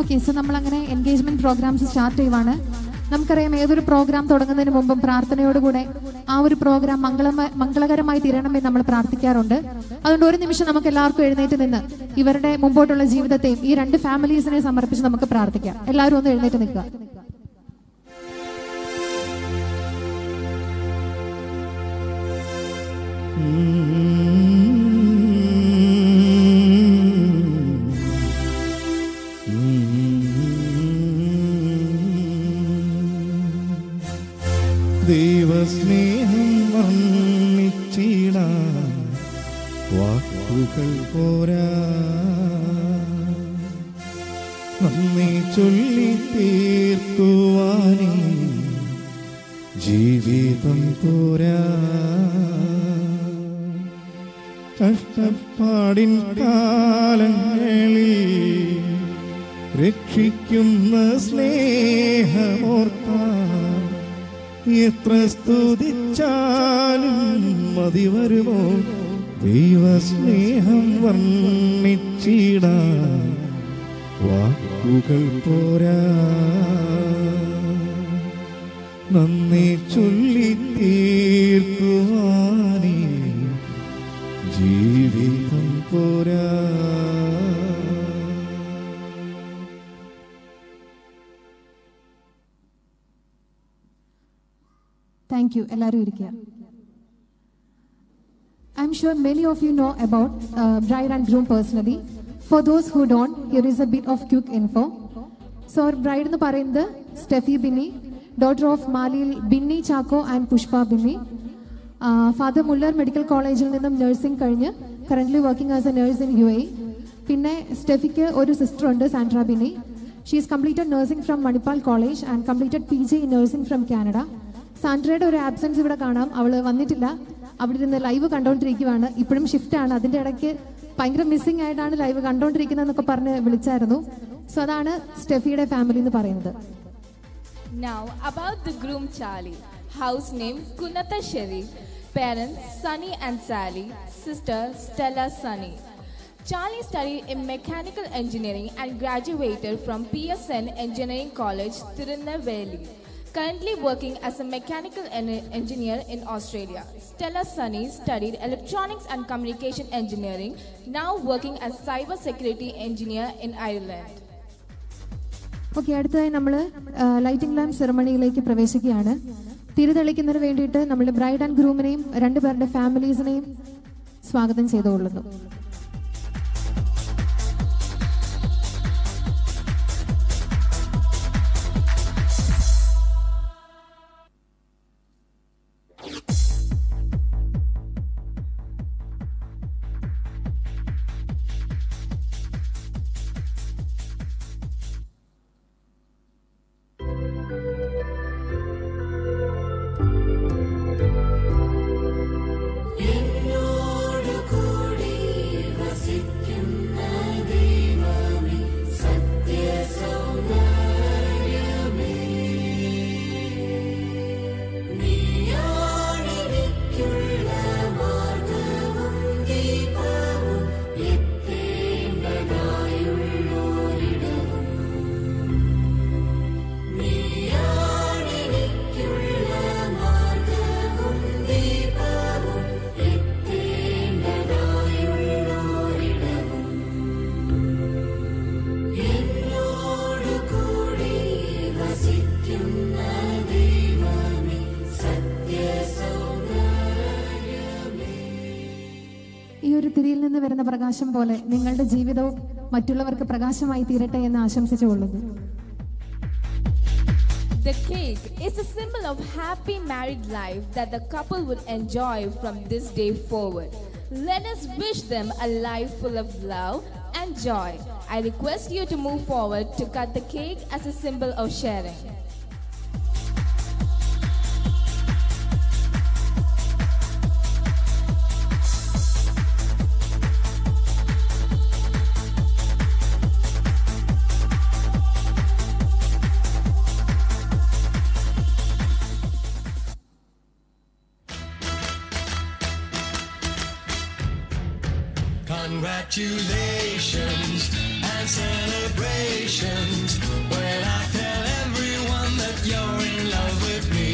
E: ഓക്കെ സോ നമ്മളങ്ങനെ എൻഗേജ്മെന്റ് പ്രോഗ്രാംസ് സ്റ്റാർട്ട് ചെയ്യുവാണ് നമുക്കറിയാം ഏതൊരു പ്രോഗ്രാം തുടങ്ങുന്നതിന് മുമ്പും പ്രാർത്ഥനയോടുകൂടെ ആ ഒരു പ്രോഗ്രാം മംഗളമ മംഗളകരമായി തീരണമെന്ന് നമ്മൾ പ്രാർത്ഥിക്കാറുണ്ട് അതുകൊണ്ട് ഒരു നിമിഷം നമുക്ക് എല്ലാവർക്കും എഴുന്നേറ്റ് നിന്ന് ഇവരുടെ മുമ്പോട്ടുള്ള ജീവിതത്തെയും ഈ രണ്ട് ഫാമിലീസിനെ സമർപ്പിച്ച് നമുക്ക് പ്രാർത്ഥിക്കാം എല്ലാവരും ഒന്ന് എഴുന്നേറ്റ് നിൽക്കുക
G: ദൈവസ്നേഹം വർണ്ണിച്ചിടാൻ വാക്കുകൾ പോരാ നന്ദി ചൊല്ലി തീർക്കുവാനേ ജീവിതം പോരാ കഷ്ടപ്പാടിൻ കാലങ്ങളിൽ രക്ഷിക്കുന്ന സ്നേഹമോർത്താൻ എത്ര സ്തുതിച്ചാലും മതി വരുമോ ദൈവസ്നേഹം വർണ്ണിച്ചിടാൻ വാക്കുകൾ പോരാ നന്ദി ചൊല്ലി തീർക്കുവാനേ ജീവിതം പോരാ
E: താങ്ക് യു എല്ലാവരും ഇരിക്കുക I'm sure many of you know about bride and groom personally for those who don't here is a bit of quick info so bride എന്ന് പറയുന്നത് Stephy Binny daughter of Maliyil Binny Chacko and Pushpa Binny father Muller medical കോളേജിൽ നിന്നും നഴ്സിംഗ് കഴിഞ്ഞ് current working as a nurse in U A പിന്നെ സ്റ്റെഫിക്ക് ഒരു സിസ്റ്റർ ഉണ്ട് Sandra Binny she's completed nursing from Manipal college and completed P G in nursing from Canada സാൻഡ്രയുടെ ഒരു ആബ്സെൻസ് ഇവിടെ കാണാം അവള് വന്നിട്ടില്ല അവിടെ ഇരുന്ന് ലൈവ് കണ്ടോണ്ടിരിക്കുവാണ് ഇപ്പോഴും ഷിഫ്റ്റ് ആണ് അതിന്റെ ഇടയ്ക്ക് ഭയങ്കര മിസ്സിംഗ് ആയിട്ടാണ് ലൈവ് കണ്ടോണ്ടിരിക്കുന്നതെന്നൊക്കെ പറഞ്ഞ് വിളിച്ചായിരുന്നു സോ അതാണ് സ്റ്റെഫിയുടെ ഫാമിലി എന്ന് പറയുന്നത്
D: Now, about the groom Charlie. House name Kunata Sharif. Parents Sunny and Sally. Sister Stella Sunny. Charlie studied in mechanical engineering and graduated from PSN Engineering College, Tirunelveli. Currently working as a mechanical en- engineer in Australia. Stella Sunny studied electronics and communication engineering, now working as cyber security engineer in Ireland.
E: Okay അടുത്തതായി നമ്മൾ ലൈറ്റിംഗ് ലാമ്പ് സെറമണിയിലേക്ക് പ്രവേശിക്കുകയാണ് തിരിതെളിക്കുന്നതിന് വേണ്ടിയിട്ട് നമ്മുടെ ബ്രൈഡ് ആൻഡ് ഗ്രൂമിനെയും രണ്ടുപേരുടെ ഫാമിലീസിനെയും സ്വാഗതം ചെയ്തുകൊള്ളുന്നു ഈ ഒരു തിരിയിൽ നിന്ന് വരുന്ന പ്രകാശം പോലെ നിങ്ങളുടെ ജീവിതവും മറ്റുള്ളവർക്ക് പ്രകാശമായി തീരട്ടെ എന്ന് ആശംസിച്ചുകൊള്ളുന്നു
D: The cake is a symbol of happy married life that the couple would enjoy from this day forward. Let us wish them a life full of love and joy. I request you to move forward to cut the cake as a symbol of sharing.
H: Congratulations and celebrations when I tell everyone that you're in love with me.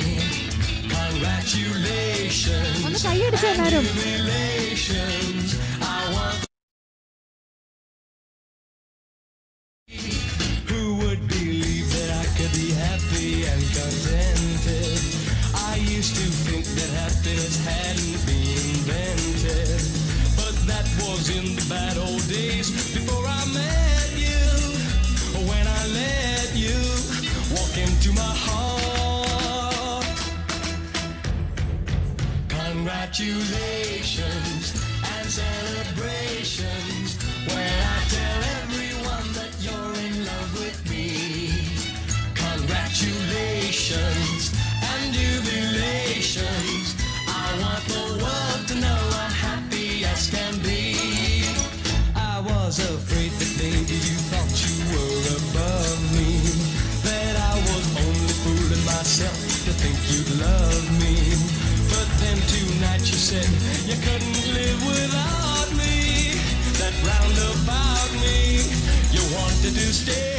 H: Congratulations.
E: ഒന്ന് കൈയടിച്ചു എല്ലാരും
H: Relations. I want Who would believe that I could be happy and contented? I used to think that happiness hadn't been invented. But that was in the bad old days before I met you. When I let you walk into my heart. Congratulations and celebrations when I tell everyone that you're in love with me. Congratulations and jubilations. I want the world to know I'm happy as can be. I was afraid that maybe you thought you were above me. That I was only fooling myself to think you'd love me. But then tonight you said you couldn't live without me. That roundabout me, you wanted to stay.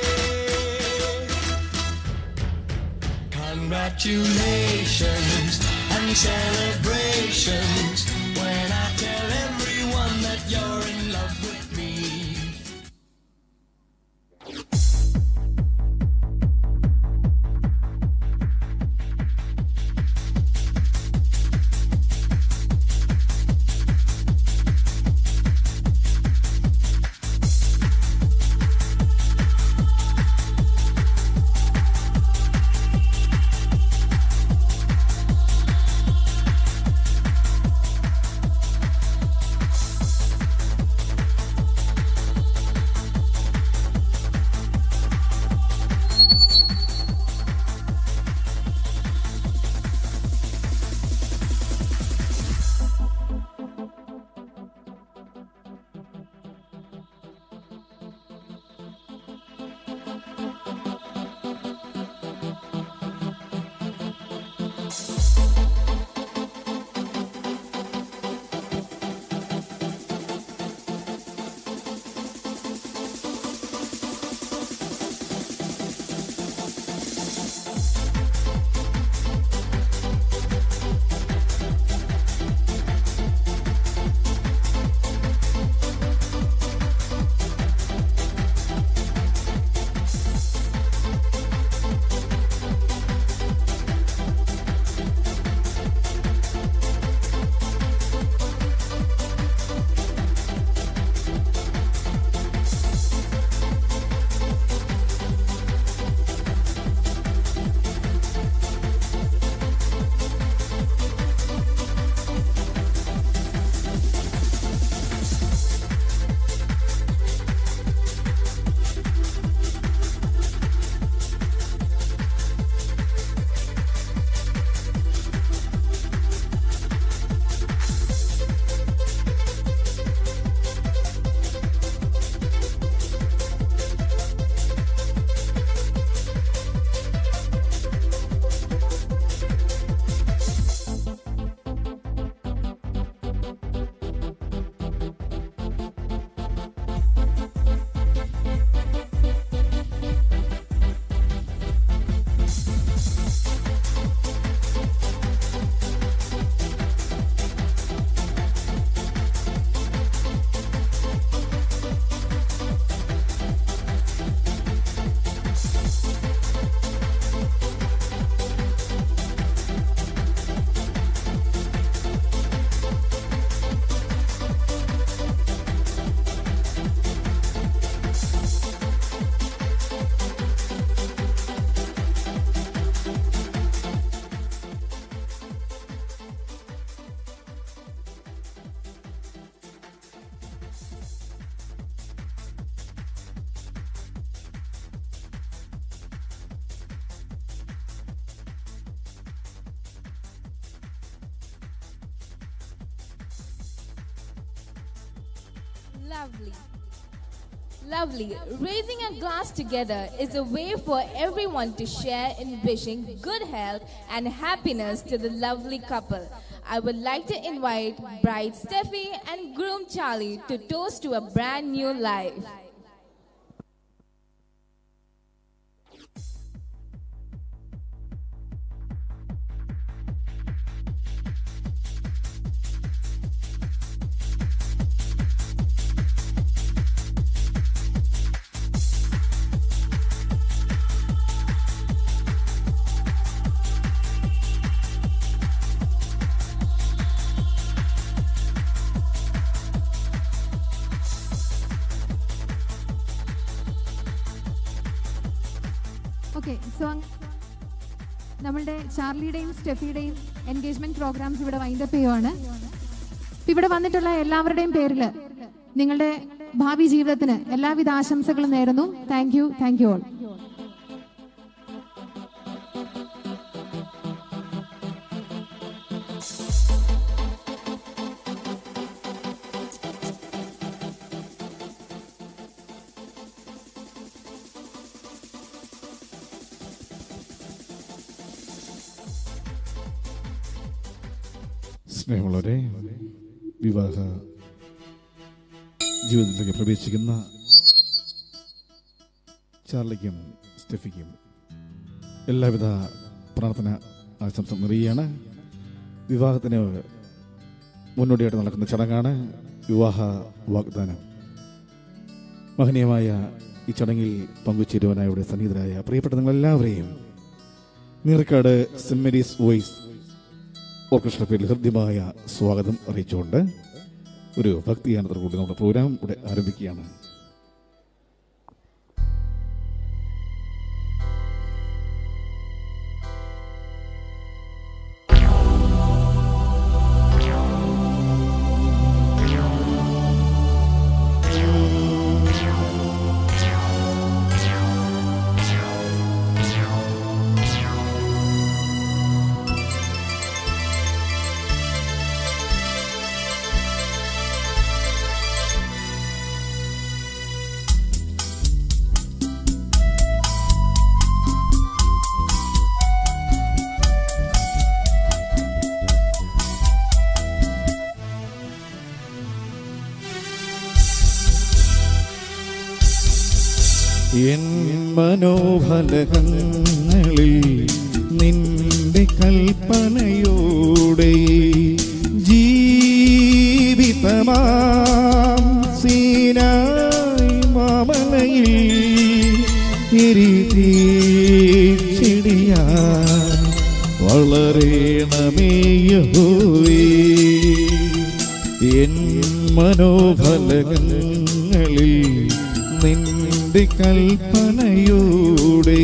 H: Congratulations and celebrations when I tell everyone that you're in love with me.
D: Lovely. Lovely. Raising a glass together is a way for everyone to share in wishing good health and happiness to the lovely couple. I would like to invite bride Steffi and groom Charlie to toast to a brand new life.
E: Okay so നമ്മളുടെ ചാർലിയുടെയും സ്റ്റെഫിയുടെയും എൻഗേജ്മെന്റ് പ്രോഗ്രാംസ് ഇവിടെ വൈൻഡപ്പ് ചെയ്യുവാണ് ഇപ്പൊ ഇവിടെ വന്നിട്ടുള്ള എല്ലാവരുടെയും പേരിൽ നിങ്ങളുടെ ഭാവി ജീവിതത്തിന് എല്ലാവിധ ആശംസകളും നേരുന്നു thank you thank you all
G: സ്നേഹമുള്ളവരെ വിവാഹ ജീവിതത്തിലേക്ക് പ്രവേശിക്കുന്ന ചാർലിക്കും സ്റ്റെഫിക്കും എല്ലാവിധ പ്രാർത്ഥന ആശംസ നിറയുകയാണ് വിവാഹത്തിന് മുന്നോടിയായിട്ട് നടക്കുന്ന ചടങ്ങാണ് വിവാഹ വാഗ്ദാനം മഹനീയമായ ഈ ചടങ്ങിൽ പങ്കുചേരുവാനായി ഇവിടെ സന്നിഹിതരായ പ്രിയപ്പെട്ട നിങ്ങളെല്ലാവരെയും Neerkad Saint Mary's Voice Orchestra പേരിൽ ഹൃദ്യമായ സ്വാഗതം അറിയിച്ചുകൊണ്ട് ഒരു ഭക്തിയാനത്തോടു കൂടി നമ്മുടെ പ്രോഗ്രാം ഇവിടെ ആരംഭിക്കുകയാണ് എൻ മനോഫലകങ്ങളിൽ നിന്റെ കൽപ്പനയോടെ ജീവിതമാം സീനായി മാമലയിൽ എരിതീച്ചിടിയാൻ വളരേണമേ യഹോവേ എൻ മനോഫലകങ്ങളിൽ നിന്റെ കൽപ്പനയോടെ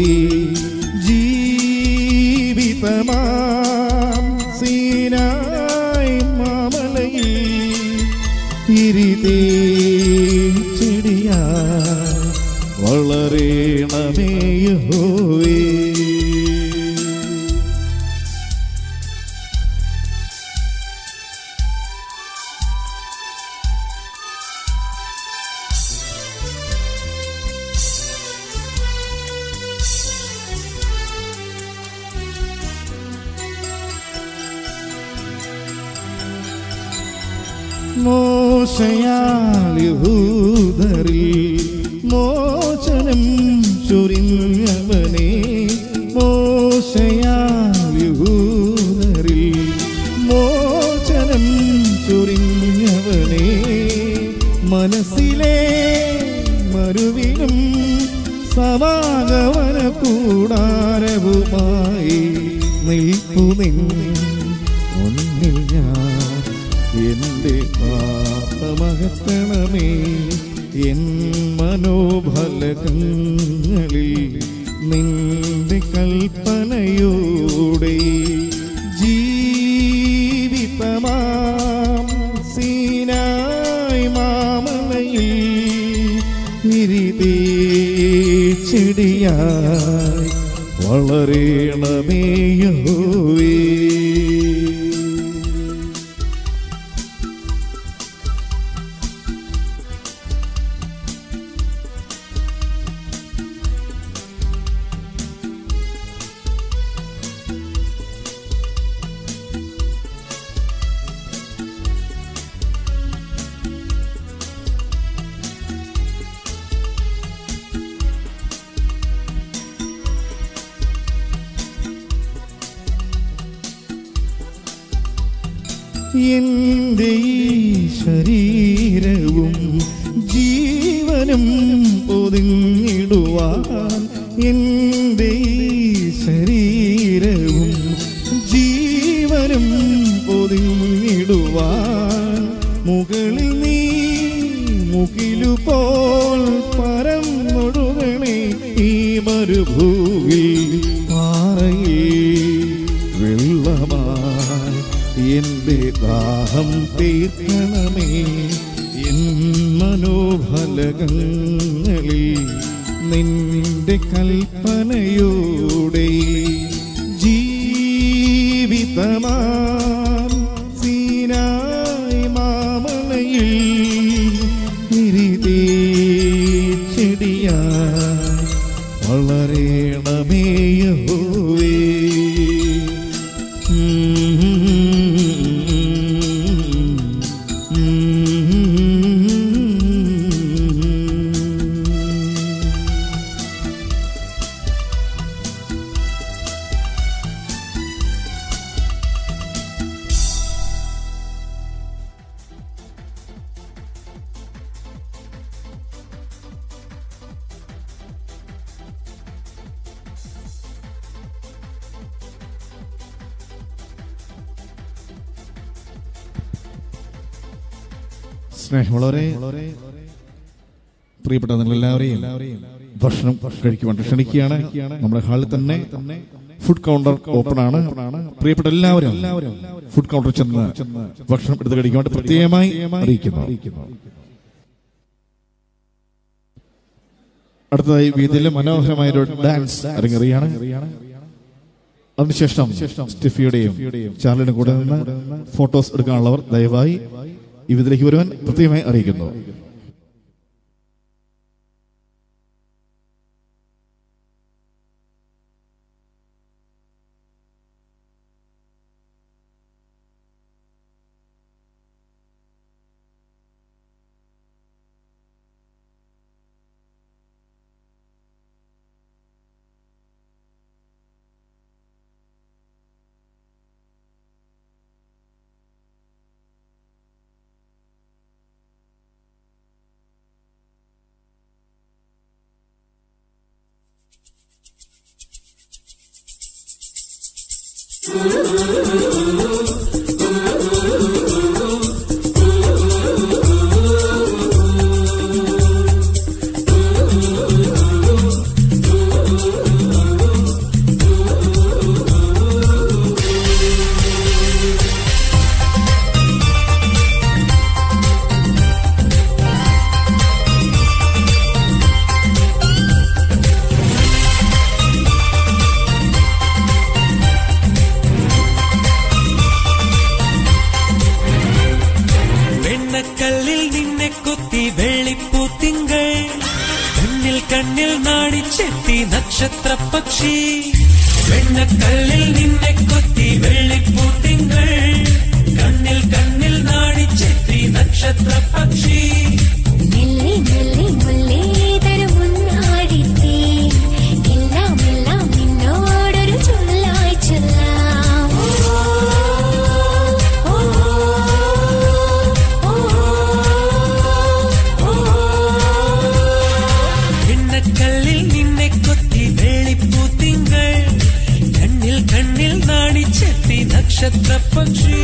G: ജീവിതമാം സീനായി മാമലയിൽ ഇരുതേ ചെടിയാ വളരേണമേ യഹോവേ മോശയാലിഹൂതരിൽ മോചനം ചൊരിഞ്ഞവനെ മോശയാലിഹൂതരിൽ മോചനം ചൊരിഞ്ഞവനെ മനസ്സിലെ മരുവിനും സമാഗമന കൂടാരവുമായി നിൽപ്പു നിൻ ഒന്നിൽ ഞാൻ എന്റെ പാപമകത്തണമേ എൻ മനോഫലകങ്ങളിൽ നിന്റെ കൽപ്പനയോടെ ജീവിതമാം സീനായി മാമലയിൽ ഇരുതേ ചെടിയായി വളരേണമേയോവേ എന്റെ ഈ ശരീരവും ജീവനും ഒതുങ്ങിടുവാൻ എന്റെ ഈ ശരീരവും ജീവനും ഒതുങ്ങിടുവാൻ മുകളിൽ നീ മുകിലു പോൽ പരന്നൊടുകണേ ഈ മരുഭൂവിൽ പാറയിൽ വെള്ളമായി എൻ്റെ ദാഹം തീർക്കണമേ എൻ മനോഫലകങ്ങളിൽ നിന്റെ കൽപ്പനയോടെ ജീവിതമാം സീനായി മാമലയിൽ വിരിതേ ചെടിയായി വളരണമേ യഹോവേ സ്നേഹമുള്ളവരെ പ്രിയപ്പെട്ട നിങ്ങളെല്ലാവരെയും ഭക്ഷണം കഴിക്കുവാൻ ക്ഷണിക്കുകയാണ് നമ്മുടെ ഹാളിൽ തന്നെ ഫുഡ് കൗണ്ടർ ഓപ്പൺ ആണ് പ്രിയപ്പെട്ട എല്ലാവരും ഫുഡ് കൗണ്ടർ ചെന്ന് ഭക്ഷണം എടുത്ത് കഴിക്കുവാൻ പ്രത്യേകമായി അറിയിക്കുന്നു അടുത്തതായി വീതിയിൽ മനോഹരമായ ഒരു ഡാൻസ് അരങ്ങേറിയാണ് അതിനുശേഷം സ്റ്റെഫിയുടെയും ചാർലിയുടെ കൂടെ നിന്ന് ഫോട്ടോസ് എടുക്കാനുള്ളവർ ദയവായി ഈ വിധിലേക്ക് വരുവാൻ പ്രത്യേകമായി അറിയിക്കുന്നു
H: വെണ്ണക്കല്ലിൽ നിന്നെ കുത്തി വെള്ളിപ്പൂത്തിങ്കൾ കണ്ണിൽ കണ്ണിൽ നാടിച്ചെത്തി നക്ഷത്ര പക്ഷി വെണ്ണക്കല്ലിൽ നിന്നെ കുത്തി വെള്ളിപ്പൂത്തിങ്കൾ കണ്ണിൽ കണ്ണിൽ നാടിച്ചെത്തി നക്ഷത്ര പക്ഷി
F: മെല്ലെ മെല്ലെ മുല്ലേ തരുമുന്നാടിത്തേ എല്ലാം എല്ലാം നിന്നോടൊരു ചൊല്ലായി ചൊല്ലാം ഓ, ഓ, ഓ,
H: വെണ്ണക്കല്ലിൽ നിന്നെ കൊത്തി വെള്ളിപ്പൂത്തിങ്കൾ കണ്ണിൽ കണ്ണിൽ നാടിച്ചെത്തി നക്ഷത്ര പക്ഷി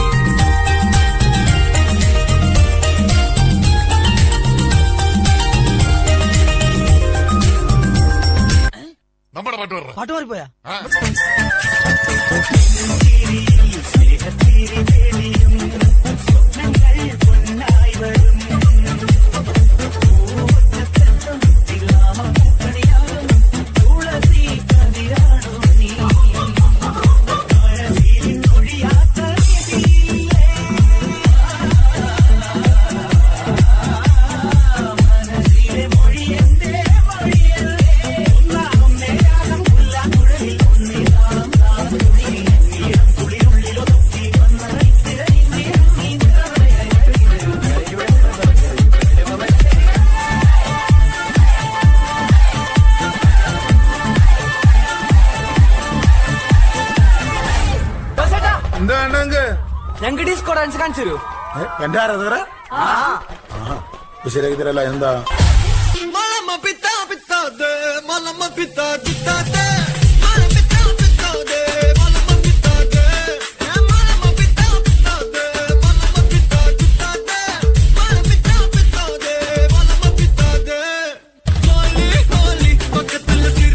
I: നമ്മുടെ പാട്ട് പറ
J: പാട്ട് മാറിപ്പോയാ
I: എന്താണെങ്കിൽ
J: ഞങ്ങൾക്ക് ഡിസ്കോ ഡാൻസ് കാണിച്ചു തരൂ
I: എന്റെ ആരാധകര ശരിയാക്കി തരല്ല എന്താ
H: Malama pita pita de, malama pita pita de, malama pita pita de, malama pita de, malama pita pita de, malama pita pita de, malama pita pita de, malama pita de. Holi holi, பக்கத்துல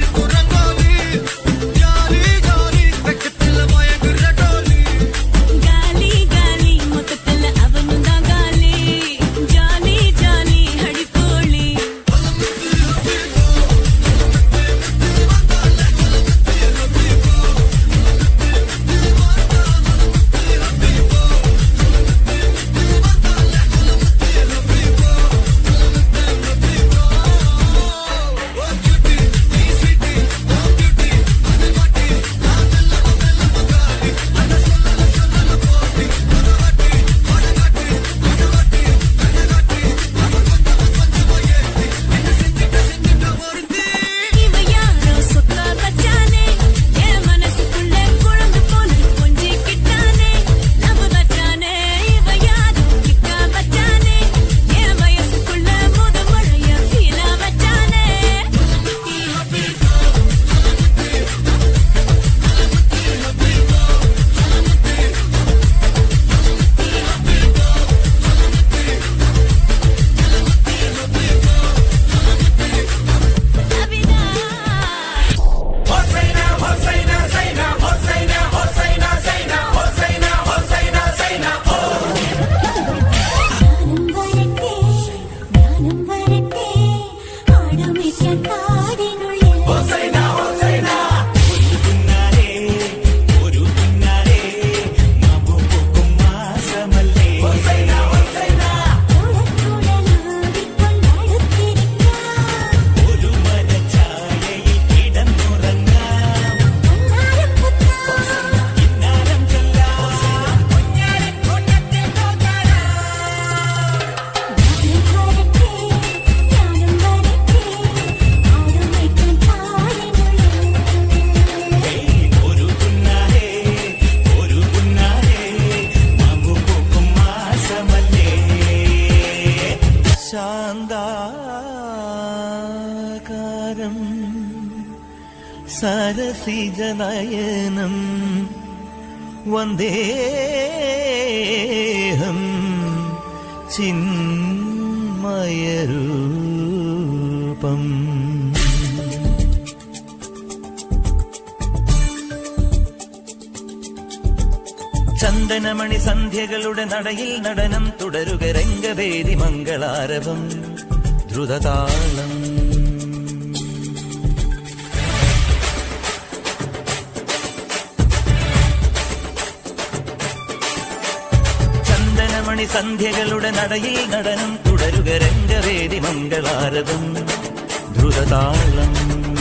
K: ശാന്താകാരം സരസിജനയനം വന്ദേഹം ചിന്മയരൂപം ചന്ദനമണി സന്ധ്യകളുടെ നടയിൽ നടനം തുടരുക രംഗവേദി മംഗളാരവം ദ്രുതതാളം ചന്ദനമണി സന്ധ്യകളുടെ നടയിൽ നടനം തുടരുക രംഗവേദി മംഗളാരവം ദ്രുതതാളം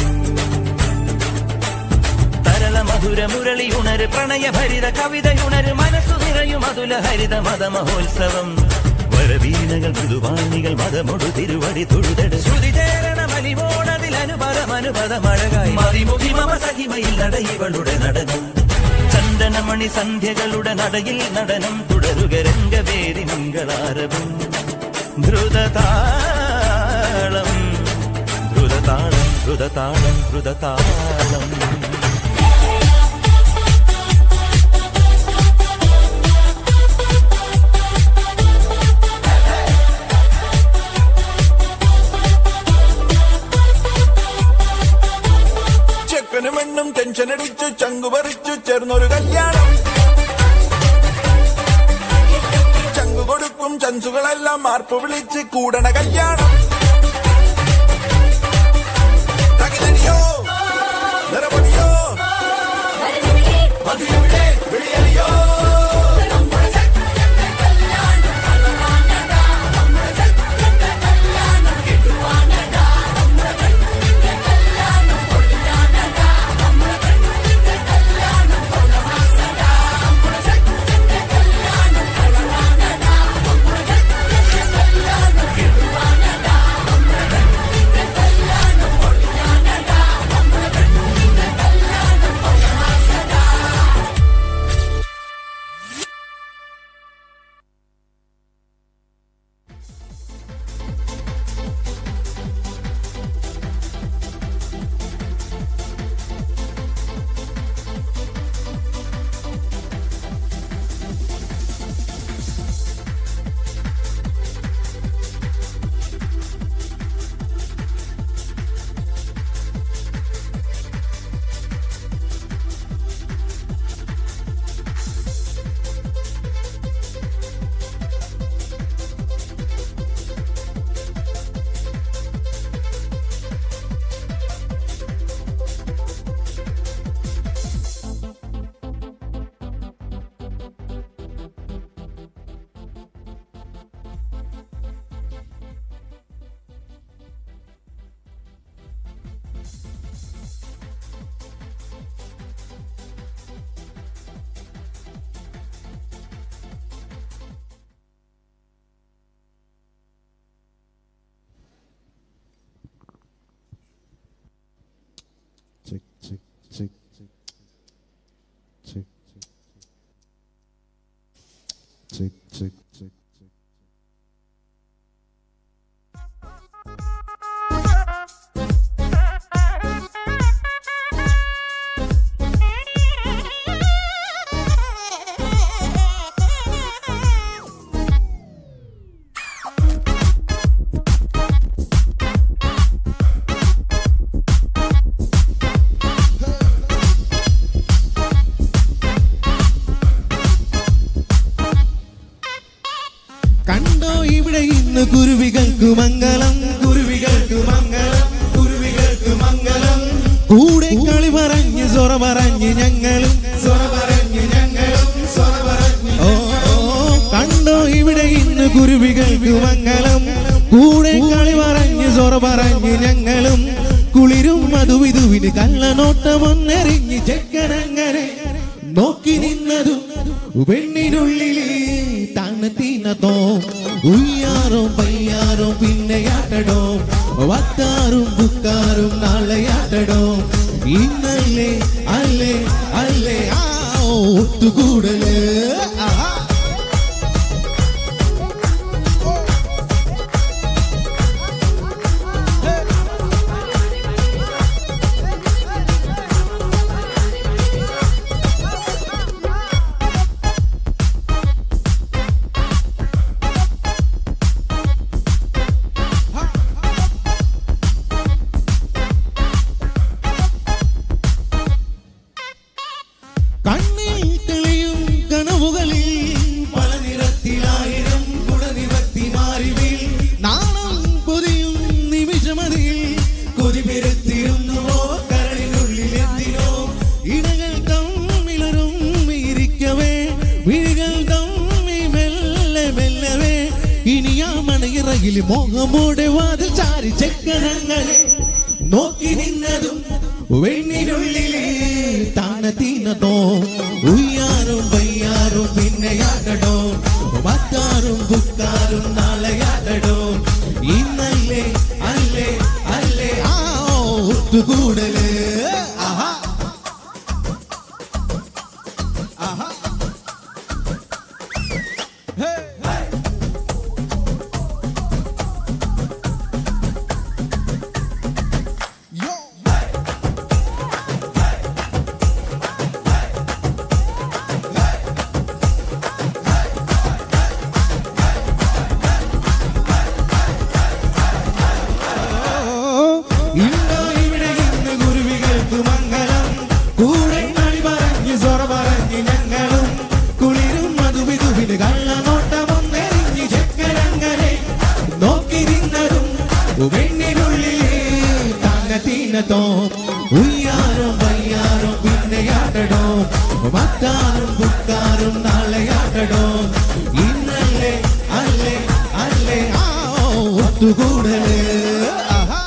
K: തരള മധുര മുരളി ഉണര് പ്രണയഭരിത കവിതയുണര് മനസ്സു നിറയും അതുല ഹരിത മത മഹോത്സവം വരവീണകൾ മൃദുവാണികൾ മതമൊടു തിരുവടി തൊഴുതട് ശ്രുതി ചേരണ മലിവോണതിൽ അനുപദം അനുപദം അഴകായി മതിമുഖി മമ സഹിമയിൽ നട ഇവളുടെ നടനം ചന്ദനമണി സന്ധ്യകളുടെ നടയിൽ നടനം തുടരുക രംഗവേദി മംഗളാരവം ദ്രുതതാളം ദ്രുതതാളം ദ്രുതതാളം ദ്രുതതാളം
I: ചെക്കനും പെണ്ണും ടെൻഷൻ അടിച്ചു ചങ്കു പറിച്ചു ചേർന്നൊരു കല്യാണം ചങ്കു കൊടുക്കും ചൻസുകളെല്ലാം മാർപ്പ് വിളിച്ച് കൂടണ കല്യാണം തകിലടിയോ നിറപൊടിയോ മധുരവിടെ വിളിയലിയോ
G: Check, check, check, check, check, check, check, check, check.
L: കണ്ടോ ഇവിടെ ഇന്ന് കുരുവികൾക്ക് മംഗളം കുരുവികൾക്ക് മംഗളം കുരുവികൾക്ക് മംഗളം കൂടെ കളി പറഞ്ഞ് സൊറ പറഞ്ഞ് ഞങ്ങളും സൊറ പറഞ്ഞ് ഞങ്ങളും സൊറ പറഞ്ഞ് ഓ ഓ, കണ്ടോ ഇവിടെ ഇവിടെ ഇന്ന് കുരുവികൾക്ക് മംഗളം കൂടെ കളി പറഞ്ഞ് സൊറ പറഞ്ഞ് ഞങ്ങളും കുളിരും മധുവിധുവിന് കള്ളനോട്ടമൊന്നെറിഞ്ഞ് ചെക്കനങ്ങനെ നോക്കി നിന്നതും പെണ്ണിനുള്ളിലെ തണുത്തിനതോ ഉയ്യാറും പയ്യാറും പിന്നെയാട്ടടോ വത്താറും ബുക്കാറും നാളെയാട്ടടോ ഇന്നല്ലേ അല്ലേ അല്ലേ ആ ഒത്തുകൂടല് ആഹാ കണ്ണിൽ തെളിയും കനവുകളിൽ പല നിറത്തിലായിരം കുടനിറത്തി മാറിവിൽ നാണം പൊതിയും നിമിഷമതിൽ കൊതി പെരുത്തിരുന്നുവോ കരളിനുള്ളിൽ എന്തിനോ ഇടകൾ തമ്മിലരും ഇരിക്കവേ വിഴികൾ തമ്മി മെല്ലെ മെല്ലവേ ഇനി ആ മണയിറയിൽ മോഹമോടെ വാതിൽ ചാരി ചെക്കനങ്ങനെ നോക്കി നിന്നതും വെണ്ണിനുള്ളിലെ താണത്തീനതോ ഉയ്യാറും വയ്യാറും പിന്നെയാടടോ മത്താറും ബുക്കാറും നാളെയാടടോ ഇന്നല്ലേ അല്ലേ അല്ലേ ആ ഒത്തുകൂടല് ആഹാ ആഹാ ഇന്നോ ഇവിടെ ഇന്ന് കുരുവികൾക്ക് മംഗളം കൂടെ കളി പറഞ്ഞ് സൊറ പറഞ്ഞ് ഞങ്ങളും കുളിരും മധുവിധുവിന് കള്ളനോട്ടമൊന്നെറിഞ്ഞ് ചെക്കരങ്ങനെ നോക്കി നിന്നതും വെണ്ണിനുള്ളിലെ താങ്ങത്തീനത്തോ ഉയ്യാറും വയ്യാറും പിന്നെയാടടോ മത്താറും ബുക്കാറും നാളെയാടടോ ഇന്നല്ലേ അല്ലേ അല്ലേ ആ ഒത്തുകൂടല് ആഹാ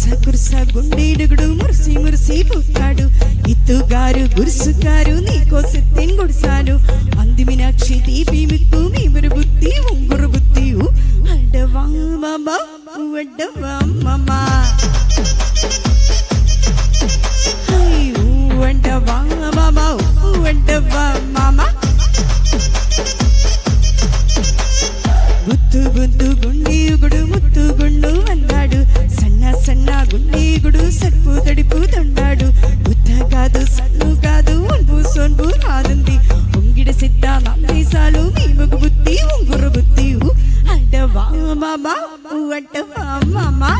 M: కుర్స కుర్స గుండెడుగుడు మురిసి మురిసి పుట్టాడు ఇత్తుగారు గురుసుగారు నీకో సెత్తెన్ గుడిసాను అంది మీనాక్షి తీపి మిక్కు మీ బుద్ధి ఉంగురు బుద్ధి అడ్డవా మామా అడ్డవా మామా వంటవా మామా వంటవా మామా గుత్తు గుద్దు గుండీగుడు ముత్తుగుండు అన్నాడు సన్న సన్న గుండీగుడు సర్పు తడిపు తండాడు బుద్ధ కాదు సన్ను కాదు ఒన్పు సొన్పు కాదుంది ఉంగిడ సిద్ధ మామీసాలు మీ మగ బుద్ధి ఉంగురు బుద్ధి అడ్డవా మామా అడ్డవా మామా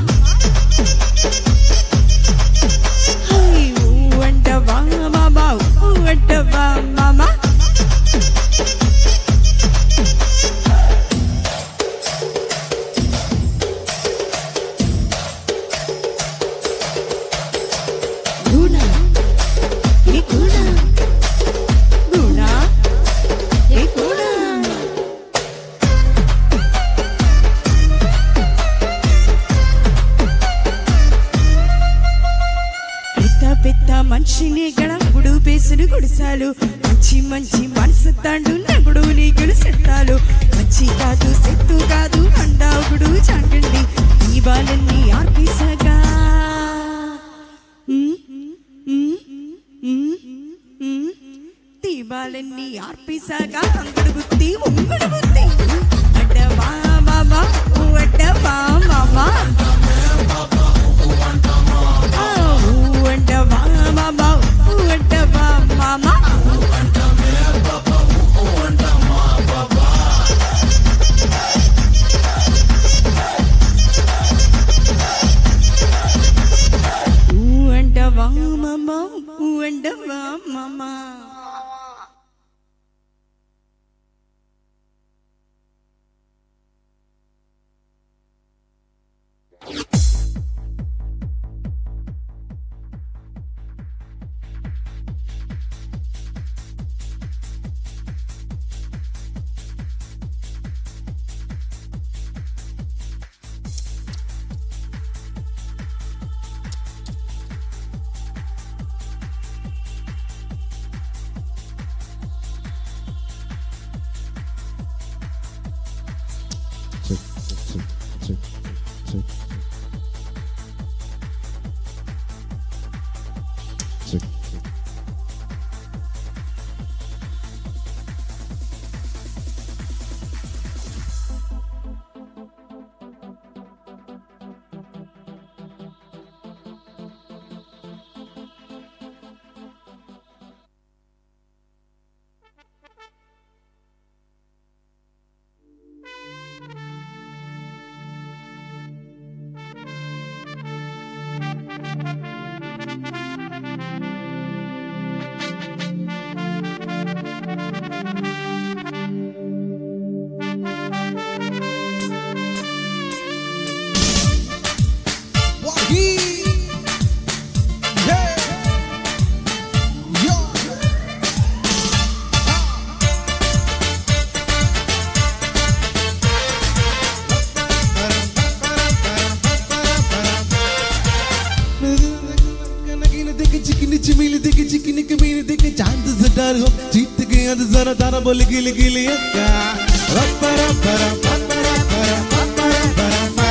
M: వంటవా మామా వంటవా మామా గుణ ఏ గుణ గుణ ఏ గుణ పెద్ద పెద్ద మనిషిని గడగుడు పేసును గుడిసాలు మంచి మంచి మనసు తాండు నగుడు నీగుడు సెట్టాలు మంచి కాదు సెత్తు కాదు అండాగుడు చాండండి ఈ బాలన్నీ ఆర్పిసగా దీపాలన్నీ ఆర్పిసగా అంగడు బుద్ధి ఉంగడు బుద్ధి అడ్డవా మామా అడ్డవా మామా వంటవా మామా వంటవా మామా వంటవా మామా వంటవా మామా
G: Check, check, check, check. Check.
L: जीत गया तो जरा तारा बोल गिल गिल का रप्पा रप्पा रप्पा रप्पा रप्पा रप्पा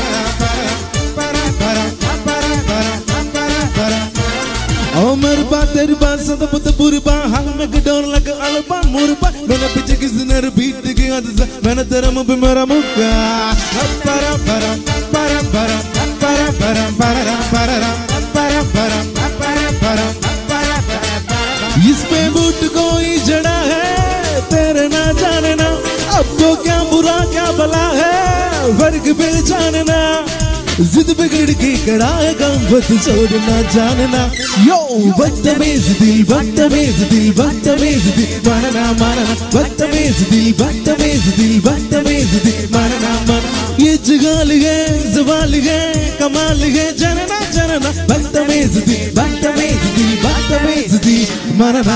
L: रप्पा रप्पा रप्पा रप्पा रप्पा ओ मेरे बा तेरी बात सदा पुत पूरी बा हाल में गडोर लग अलबा मुरबा मैंने पीछे किसी ने रिपीट किया तो मैंने तेरा मुंह पे मेरा मुक्का रप्पा रप्पा रप्पा रप्पा रप्पा रप्पा रप्पा रप्पा रप्पा रप्पा रप्पा रप्पा रप्पा इस पे बूट कोई जड़ा है तेरे ना जानना अब तो क्या बुरा क्या भला है वर्ग पहचानना जिद बिगड़ के कड़ा है गम बत छोड़ना जानना यो बदतमीज दिल बदतमीज दिल बदतमीज दिल मानना मानना बदतमीज दिल बदतमीज दिल बदतमीज दिल मानना मानना ये जगाल है जवाल है कमाल है जनना जनना बदतमीज दिल बदतमीज दिल बदतमीज दिल मानना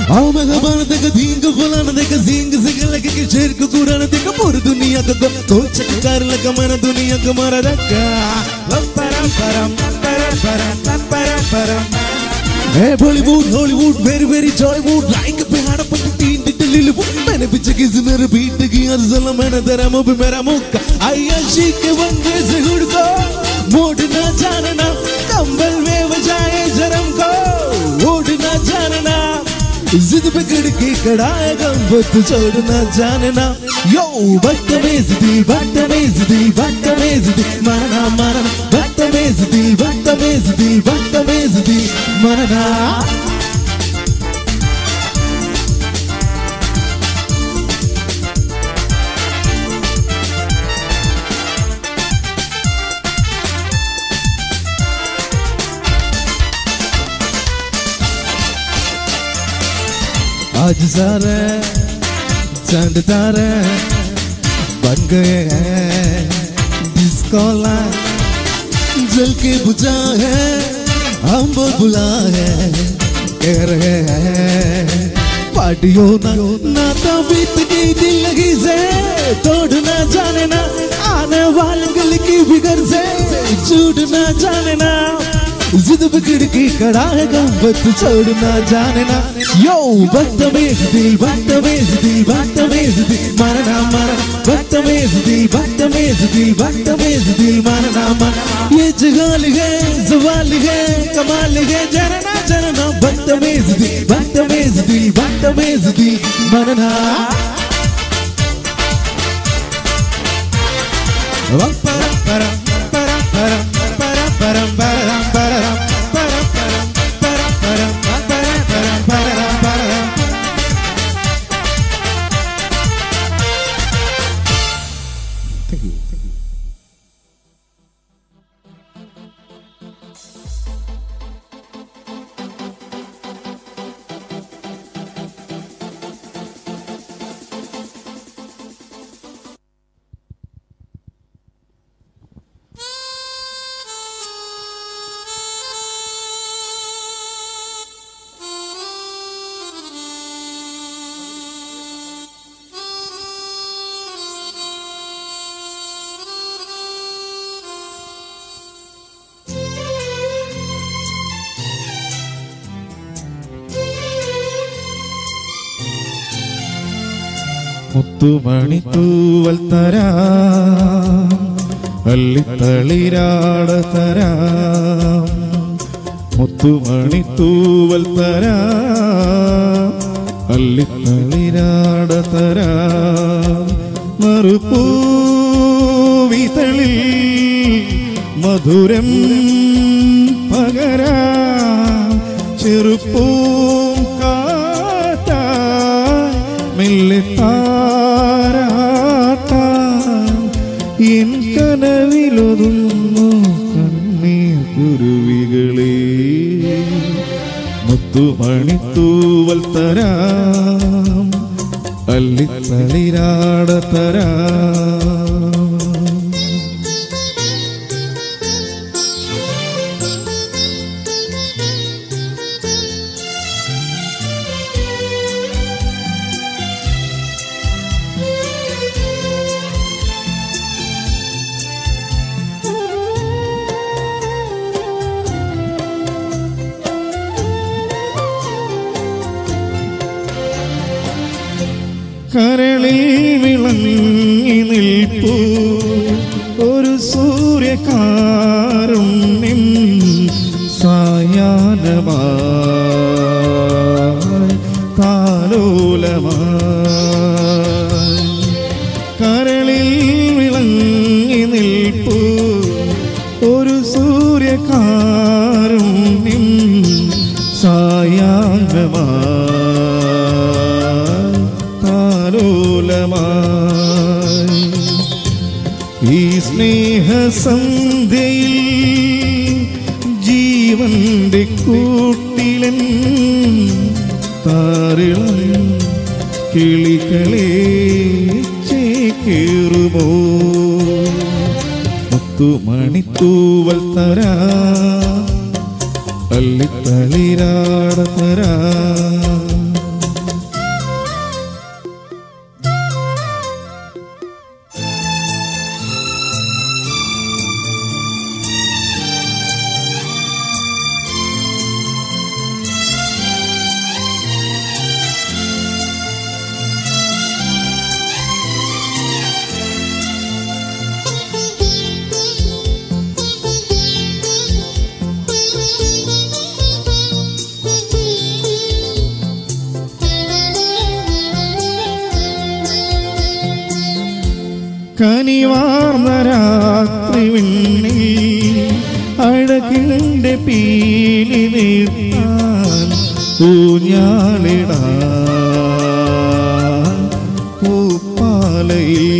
L: आओ मैं खबर देखा धींग फुलाना देखा झींग सिंग लगे कि शेर को कुराना देखा पूरी दुनिया का को तो चक्कर लगा मैंने दुनिया को मारा रखा लपरम परम परम परम परम परम Hey Bollywood, Hollywood, very very Jollywood, like पे हाड़ा पट्टी तीन टिट लिलीवुड मैंने पीछे किसी ने रिपीट किया जला मैंने तेरा मुंह पे मेरा मुक्का आया शीक के बंदे से गुड़ को मोड़ना जानना कंबल में बजाए जरम को ओढ़ना जानना जिद पे के कड़ाए गंबत छोड़ना जानना यो बदतमीज दिल बदतमीज दिल बदतमीज दिल मरना मरना बदतमीज दिल बदतमीज दिल बदतमीज दिल मरना आज सारे चंद तारे बन गए हैं डिस्को लाइट जल के बुझा है हम बुला है कह रहे हैं पार्टियों ना ना तो बीत गई दिल लगी से तोड़ना जाने ना आने वाले गल की बिगड़ से छूटना जाने ना जिद बिगड़ के खड़ा है गंबत छोड़ना जाने ना यो बदतमीज दिल बदतमीज दिल बदतमीज दिल मारना मारना बदतमीज दिल बदतमीज दिल बदतमीज दिल मारना मारना ये जगाल है सवाल है कमाल है जनना जनना बदतमीज दिल बदतमीज दिल बदतमीज दिल मारना Ram param param param param param param param param param param param param param param param param Thank you. Thank you.
G: മുത്തുമണി തൂവൽ തരാം അല്ലിത്തളിരാട തരാം മുത്തുമണി തൂവൽ തരാം അല്ലിത്തളിരാട തരാം മറുപൂവിതളിൽ മധുരം പകരാം ചെറുപ്പൂം കാറ്റായി മെല്ലെ താരാട്ടാം എൻ കനവിലൊതുങ്ങു കണ്ണീർ കുരുവികളെ മുത്തുമണിത്തൂവൽ തരാം അല്ലിത്തളിരാട തരാം കരളിൽ വിളങ്ങി നിൽപ്പൂ ഒരു സൂര്യകാരുണ്യം സായാഹ്നമായി താലോലമായി കരളിൽ വിളങ്ങി നിൽപ്പൂ ഒരു സൂര്യകാരുണ്യം സായാഹ്നമായി താലോലമായി ഈ സ്നേഹസന്ധ്യയിൽ ജീവന്റെ കൂട്ടിലൻ താരിളം കിളികളെ ചേക്കേറുമോ മുത്തുമണിത്തൂവൽ തരാ അല്ലിത്തളിരാട തരാ കനിവാർന്ന രാത്രി വിണ്ണിൽ അഴകിൻ്റെ പീലി നീട്ടാൻ ഊഞ്ഞാലിടാൻ പൂപ്പാലയിൽ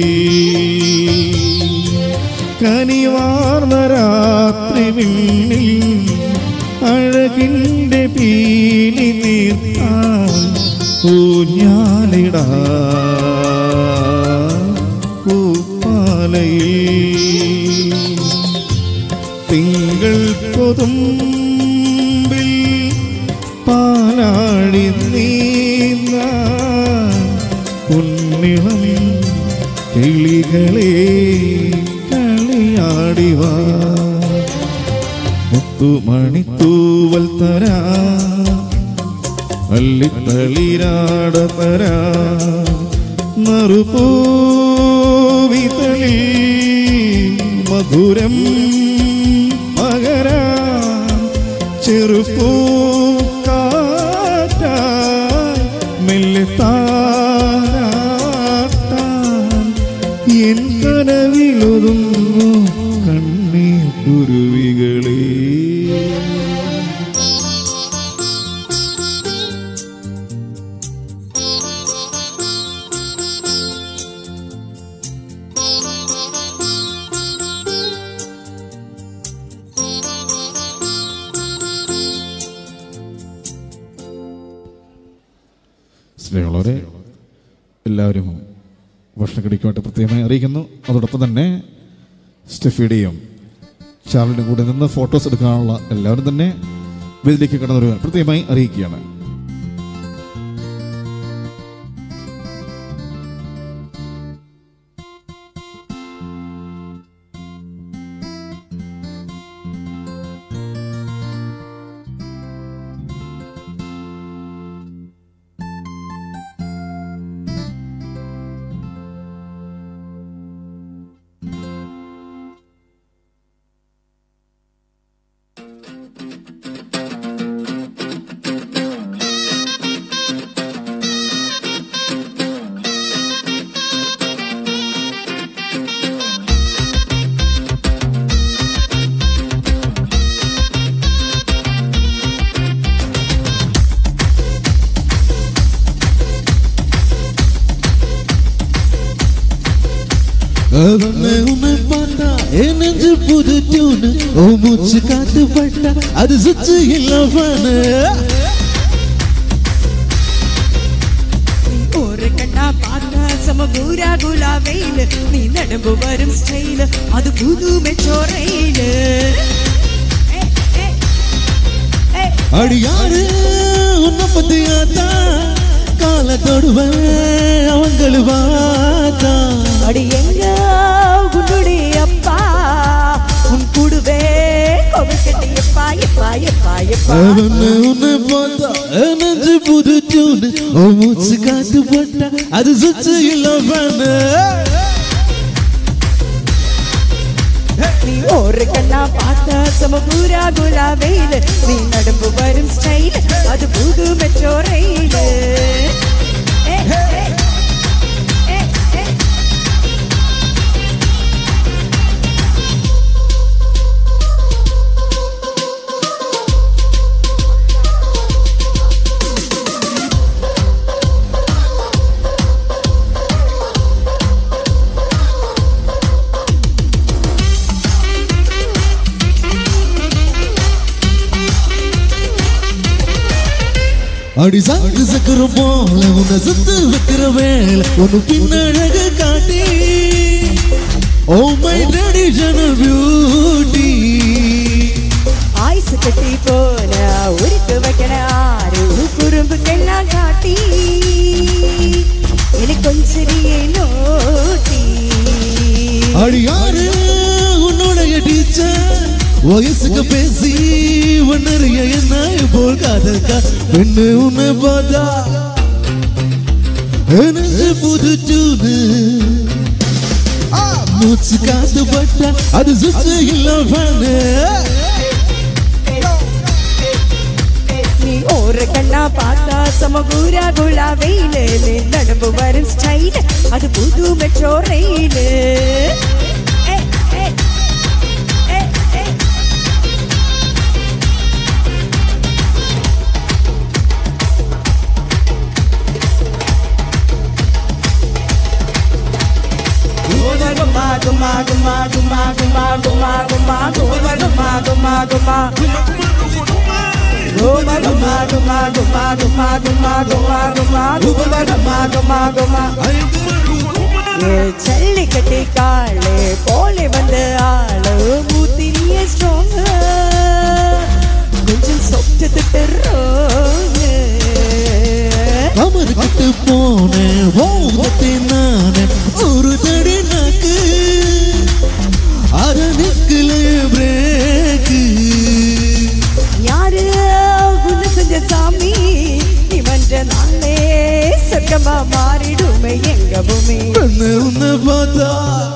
G: കനിവാർന്ന രാത്രി വിണ്ണിൽ അഴകിൻ്റെ പീലി നീർത്താൻ ഊഞ്ഞാലിടാൻ പൂപ്പാലയിൽ തിങ്കൾ കൊതുമ്പിൽ പാലാടി നീന്ന പൊന്നിളം കിളികളെ കളിയാടിവാ മുത്തുമണിത്തൂവൽ തരാ അല്ലിത്തളിരാട തരാ മറുപൂവിതളി മധുരം മകരാ ചെറുപ്പൂ കാറ്റായി മെല്ലെ താരാട്ടാൻ എൻ കനവിലൊതുങ്ങു കണ്ണീർ കുരുവികളേ സ്നേഹമുള്ളവരെ എല്ലാവരും ഭക്ഷണം കഴിക്കുമായിട്ട് പ്രത്യേകമായി അറിയിക്കുന്നു അതോടൊപ്പം തന്നെ സ്റ്റെഫിയുടെയും ചാർലിൻ്റെ കൂടെ നിന്ന് ഫോട്ടോസ് എടുക്കാനുള്ള എല്ലാവരും തന്നെ വേദിയിലേക്ക് കടന്നു വരുവാൻ പ്രത്യേകമായി അറിയിക്കുകയാണ്
L: அவனை உன்னை பார்த்தா என் நெஞ்சு புது டியூனு ஓ மூச்சு காத்து பட்டா அது சுச்சு இல்லவானு
M: ഒരു കണ്ണ പാത്ത സമകൂര ഗുലാവയില് നീ നടമ്പ് വരും സ്റ്റൈല് അത് പുതുമെച്ചോറയില്
L: அடியாரு உன்னை பத்தியாத்தா கால தொடுவேன் அவங்களு பார்த்தா
M: அடி எங்க உன்னுடைய அப்பா உன் கூடுவே கொவிக்கட்டி எப்பா எப்பா எப்பா எப்பா
L: அவனை உன்னை பார்த்தா என் நெஞ்சு புது டியூனு ஓ மூச்சு காத்து பட்டா அது சுச்சு இல்லவானு
M: നീ ഒരു കണ്ണ പാത്ത സമകൂര ഗുലാവയില് നീ നടമ്പ് വരും സ്റ്റൈല് അത് പുതുമെച്ചോറയില്
L: அடி சாக்கு சக்கர போல உன்னை சுத்து வைக்கிற வேலை உன்னு பின்னழக காட்டி ஓ மை ட்ரெடிஷனல் பியூட்டி
M: ആയുസ് കെട്ടി പോന ഒരുക്ക് വെക്കണ ആര് കുറുമ്പുക്കെല്ലാം കാട്ടി എനിക്കൊഞ്ചെറിയെ നോട്ടി
L: அடி யாரு உன்னுடைய டீச்சர் வயசுக்கு பேசி ஒன்னறிய என்ன போல் காதல்கா பெண்ணு உன்னை பார்த்தா எனக்கு புது டூனு மூச்சு காத்து பட்டா அது சுத்து இல்ல ஃபேனு
M: നീ ഓരോ കണ്ണാ പാത്ത സമകൂര ഗുലാവയില് നീ നടമ്പ് വരും സ്റ്റൈല് അത് പുതു metro rail guma guma guma guma guma guma guma guma guma guma Guma guma guma guma guma guma guma guma guma guma guma guma ஏ ஜல்லிக்கட்டு காளு போலே வந்த ஆளு மூத்திரிய ஸ்ட்ராங் கொஞ்சம் சொட்டு திட்டுறோங்க
L: அவர்கிட்ட போனேன் ஓதத்தை நானே ஒரு தடி நாக்கு அரணிக்கல பிரேக்கு
M: யாரு உன்னை செஞ்ச சாமி நீ வந்த நாளே சொர்க்கமா மாறிடுமே எங்க பூமி
L: கண்ணு உன்னை பார்த்தா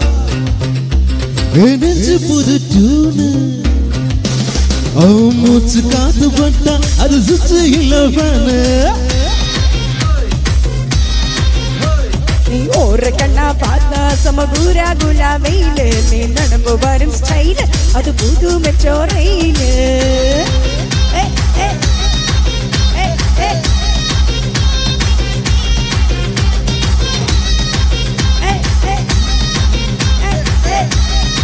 L: நெஞ்சு புது டூனு அவன் மூச்சு காத்து பட்டா அது சுச்சு இல்ல ஃபேனு
M: നീ ഓര കണ്ണാ പാത്ത സമകൂര ഗുല വെയില് നീ നടമ്പ് വരും സ്റ്റൈല് അത് പുതു മെട്രോ റെയില് ഏ, ഏ, ഏ, ഏ. ഏ, ഏ, ഏ, ഏ.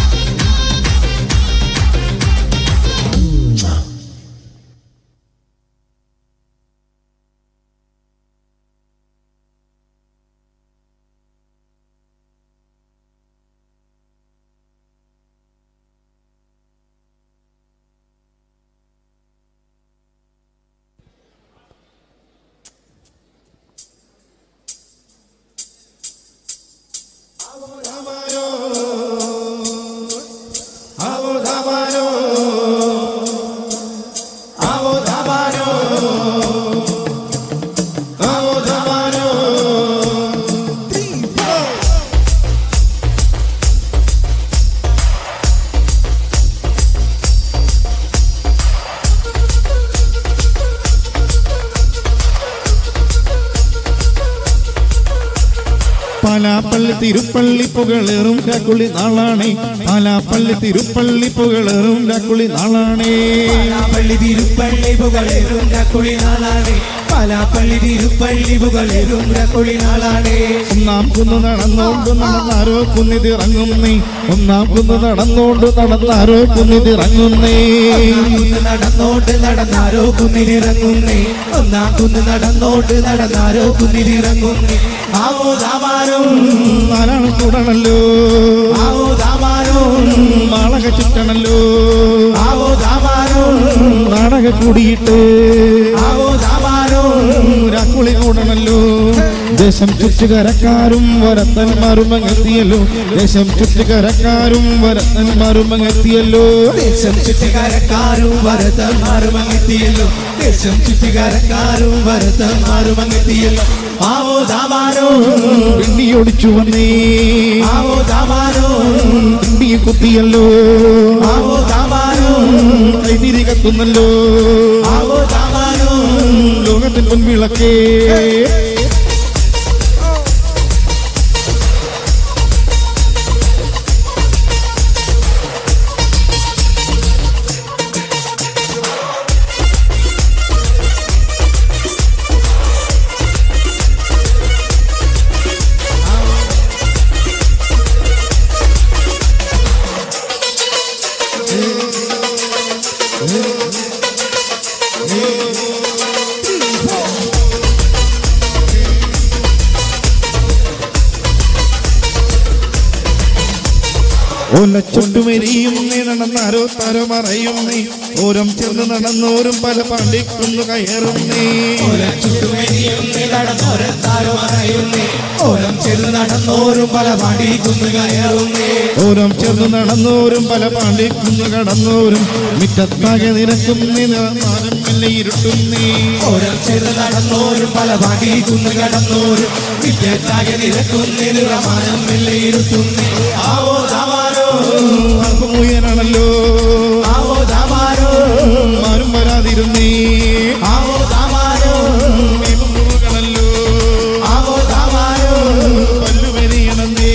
G: പാലാപ്പള്ളി തിരുപ്പള്ളി പുകളേറും രാക്കുളി നാളാണേ പാലാപ്പള്ളി തിരുപ്പള്ളി പുകളേറും രാക്കുളി നാളാണേ
L: പള്ളി തിരുപ്പള്ളി പുകളേറും കുളി നാളാണേ പാലാപ്പള്ളി തിരുപ്പള്ളി പുകളേറും കുളി നാളാണേ
G: ഒന്നാം കുന്ന് നടന്നോണ്ട് നടന്നാരോ കുന്നിതിറങ്ങുന്നേ ഒന്നാം കുന്ന് നടന്നോണ്ട് നടന്നാരോ കുന്നിതിറങ്ങുന്നേ
L: കുന്ന് നടന്നോട്ട് നടന്നാരോ കുന്നിലിറങ്ങുന്നേ ഒന്നാം കുന്ന് നടന്നോട്ട് നടന്നാരോ കുന്നിലിറങ്ങുന്നേ ആവോ ദാമാരും
G: നാലാണ് കൂടണല്ലോ
L: ആവോ ദാമാരും
G: നാളക ചുറ്റണല്ലോ
L: ആവോ ദാമാരും
G: നാടക കൂടിയിട്ട്
L: ആവോ ദാമാരും
G: രാക്കുളി കൂടണല്ലോ ദേശം ചുറ്റുകരക്കാരും വരത്തന്മാരും അങ്ങെത്തിയല്ലോ ദേശം ചുറ്റുകരക്കാരും വരത്തന്മാരും അങ്ങെത്തിയല്ലോ
L: ദേശം ചുറ്റുകാരക്കാരും ഭരതന്മാരും അങ്ങെത്തിയല്ലോ ദേശം ചുറ്റുകാരക്കാരും ഭരതന്മാരും അങ്ങെത്തിയല്ലോ ആവോ ദാമാരോ
G: പിണ്ടി ഒടിച്ചു വന്നേ
L: ആവോ ദാമാരോ
G: പിണ്ടി കുത്തിയല്ലോ
L: ആവോ ദാമാരോ
G: കൈതിരി കത്തുന്നല്ലോ
L: ആവോ ദാമാരോ
G: ലോകത്തിൽ മുൻവിളക്കേ ഓലച്ചൊട്ടുമെരിയും നീ നടന്നാരോ താരോ മറയും നീ ഓരം ചെന്ന് നടന്നോരും പല പാണ്ടിക്കുന്നു കയറും നീ
L: നടന്നോരത്താരോ മറയുന്നേ ഓരം ചെന്ന് നടന്നോരും പല പാടി കുന്നു കയറുന്നേ
G: ഓരം ചെന്ന് നടന്നോരും പല പാണ്ടിക്കുന്നു കടന്നോരും മിറ്റത്താകെ നിരക്കും നീ നടന്നാലും മെല്ലെ ഇരുട്ടും നീ
L: ഓരം ചെന്ന് നടന്നോരും പല പാടി കുന്നു കടന്നോരും വിദ്യാറ്റാകെ നിരക്കുന്നേ നിറമാനം വെള്ളയിരുത്തുന്നേ ആവോ ദാമാരോ
G: അല്പം ഉയരണല്ലോ
L: ആവോ ദാമാരോ
G: ആരും വരാതിരുന്നേ
L: ആവോ ദാമാരോ
G: ദൈവം മുറുകണല്ലോ
L: ആവോ ദാമാരോ
G: പല്ലുവരിയണന്നേ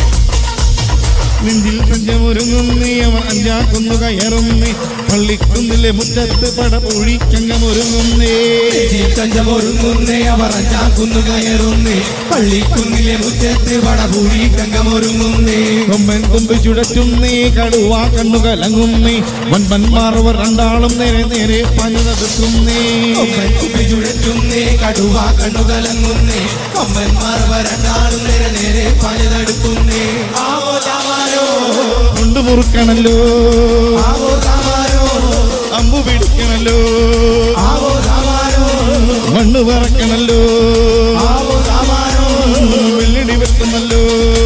G: നെഞ്ചിൽ പഞ്ചമൊരുങ്ങുന്നേ അവൻ അഞ്ചാക്കുന്നു കയറുന്നേ പള്ളിക്കുന്നിൽ പള്ളിക്കുന്നിലെ മുറ്റത്ത് പടപൊഴിക്കങ്ങമൊരുങ്ങുന്നേ
L: കഞ്ചമൊരുങ്ങുന്നേ അവർ അഞ്ചാം കുന്നു കയറുന്നേ പള്ളിക്കുന്നിലെ മുറ്റത്ത് വടപൂഴി കങ്കമൊരുങ്ങുന്നേ
G: കൊമ്പൻ കൊമ്പ് ചുഴറ്റുന്നേ കടുവ കണ്ണു കലങ്ങുന്നേ വൻപന്മാർ അവർ രണ്ടാളും നേരെ നേരെ പണിതെടുക്കുന്നേ
L: കൊമ്പൻ കുപ്പി ചുഴറ്റുന്നേ കടുവ കണ്ണു കലങ്ങുന്നേ കൊമ്പന്മാർ വരണ്ടാളും നേരെ നേരെ പണിതെടുക്കുന്നേ ആവോ ചാവാരോ
G: കൊണ്ടു മുറുക്കണല്ലോ
L: ആവോ ചാവാരോ
G: അമ്പു പിടിക്കണല്ലോ
L: ആവോ ചാവാരോ
G: മണ്ണ് പറക്കണല്ലോ
L: ആവോ ചാവാരോ
G: വെള്ളിടി വെക്കുന്നല്ലോ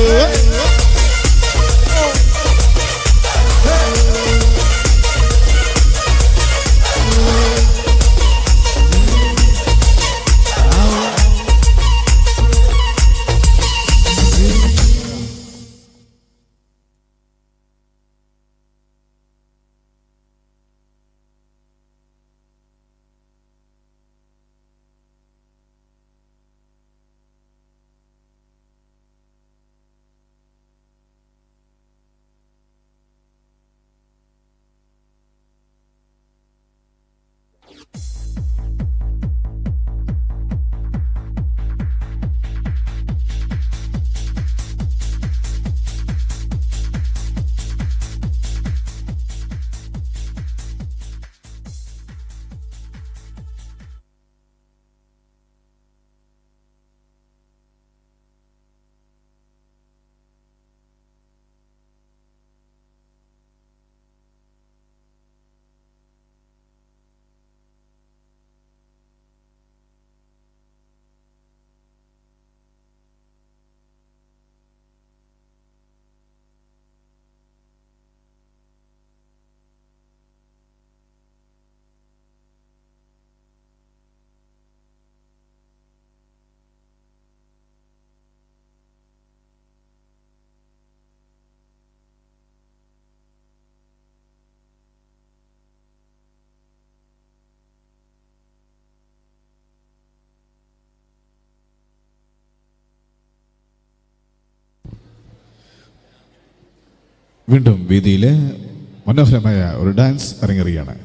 G: വീണ്ടും വേദിയിൽ മനോഹരമായ ഒരു ഡാൻസ് അരങ്ങേറുകയാണ്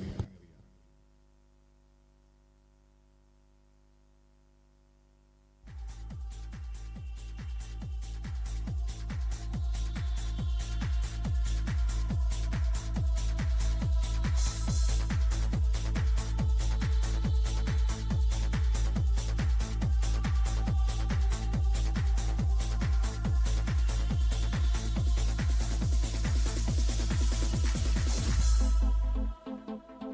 N: Thank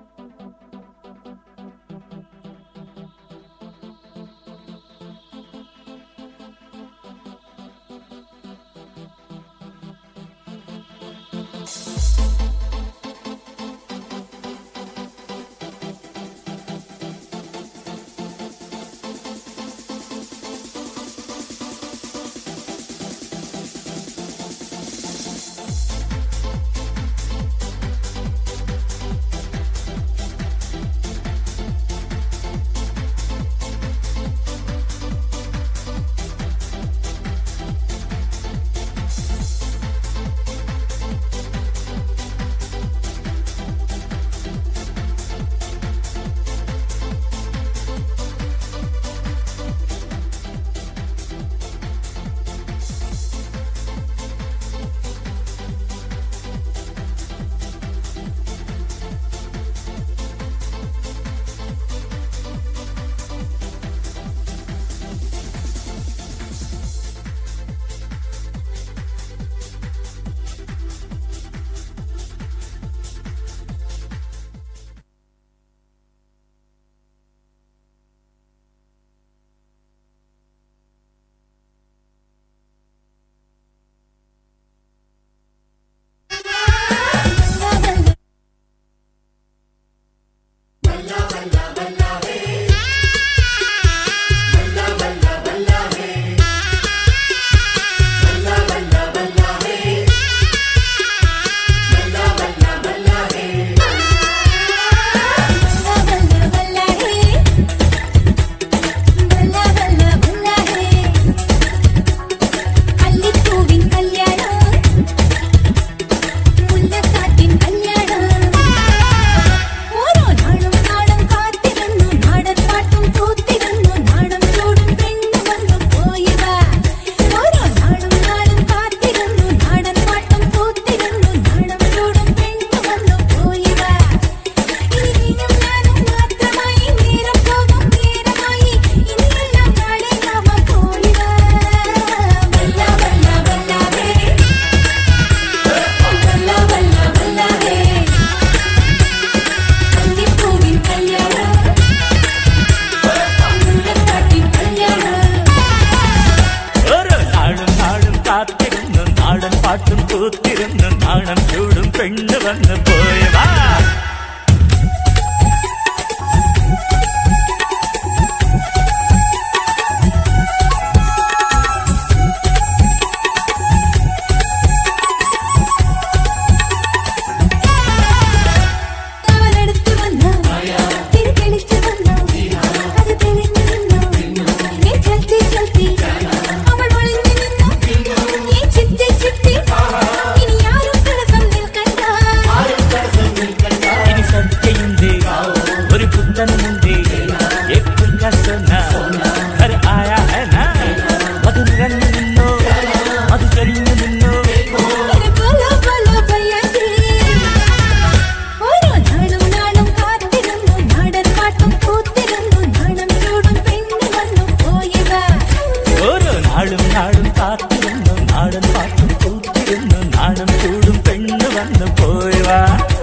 K: तन मुंडे एक फूल का सोना घर आया है ना मधुर रंग मिन्नो मधु चरिंग मिन्नो
F: ബല ബല ബയ്യേ ഓരോ നാളും നാളും കാത്തിരുന്നു നാടൻ പാട്ടും കൂത്തിരുന്നു നാണം ചൂടും പെണ്ണു വന്നു പോയിവാ
K: ഓരോ നാളും നാളും കാത്തിരുന്നു നാടൻ പാട്ടും കൂത്തിരുന്നു നാണം ചൂടും പെണ്ണ് വന്നു പോയവാ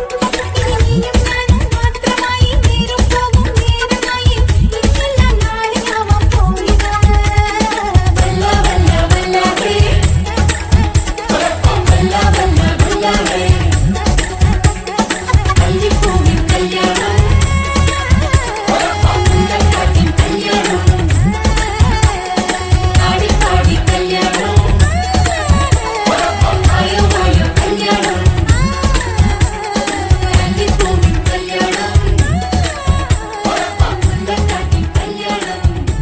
F: മാത്രമായി നേരം പോകും നേരമായി ഇന്നെല്ലാം നാളെയാവാൻ പോയിവാ ബല്ല ബല്ല ബല്ല ഹേ ബല്ല ബല്ല ബല്ല ഹേ കല്ലിപ്പൂവിൻ കല്യാണം മുണ്ടക്കാട്ടിൻ കല്യാണം ആടി പാടി കല്യാണം ആയോ ആയോ കല്യാണം കല്ലിപ്പൂവിൻ കല്യാണം മുണ്ടക്കാട്ടിൻ കല്യാണം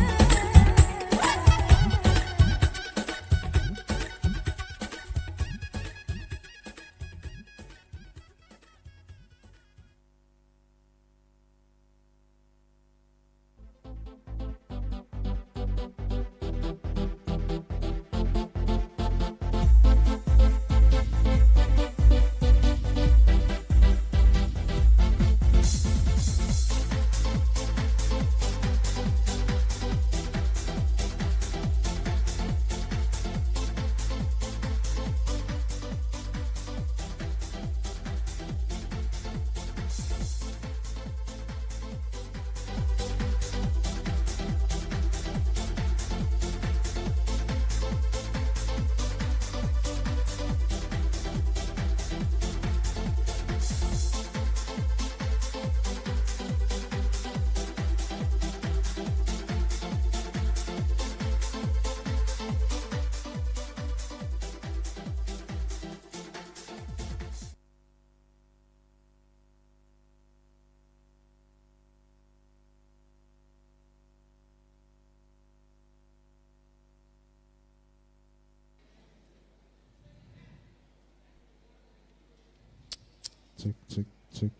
G: Check, check, check.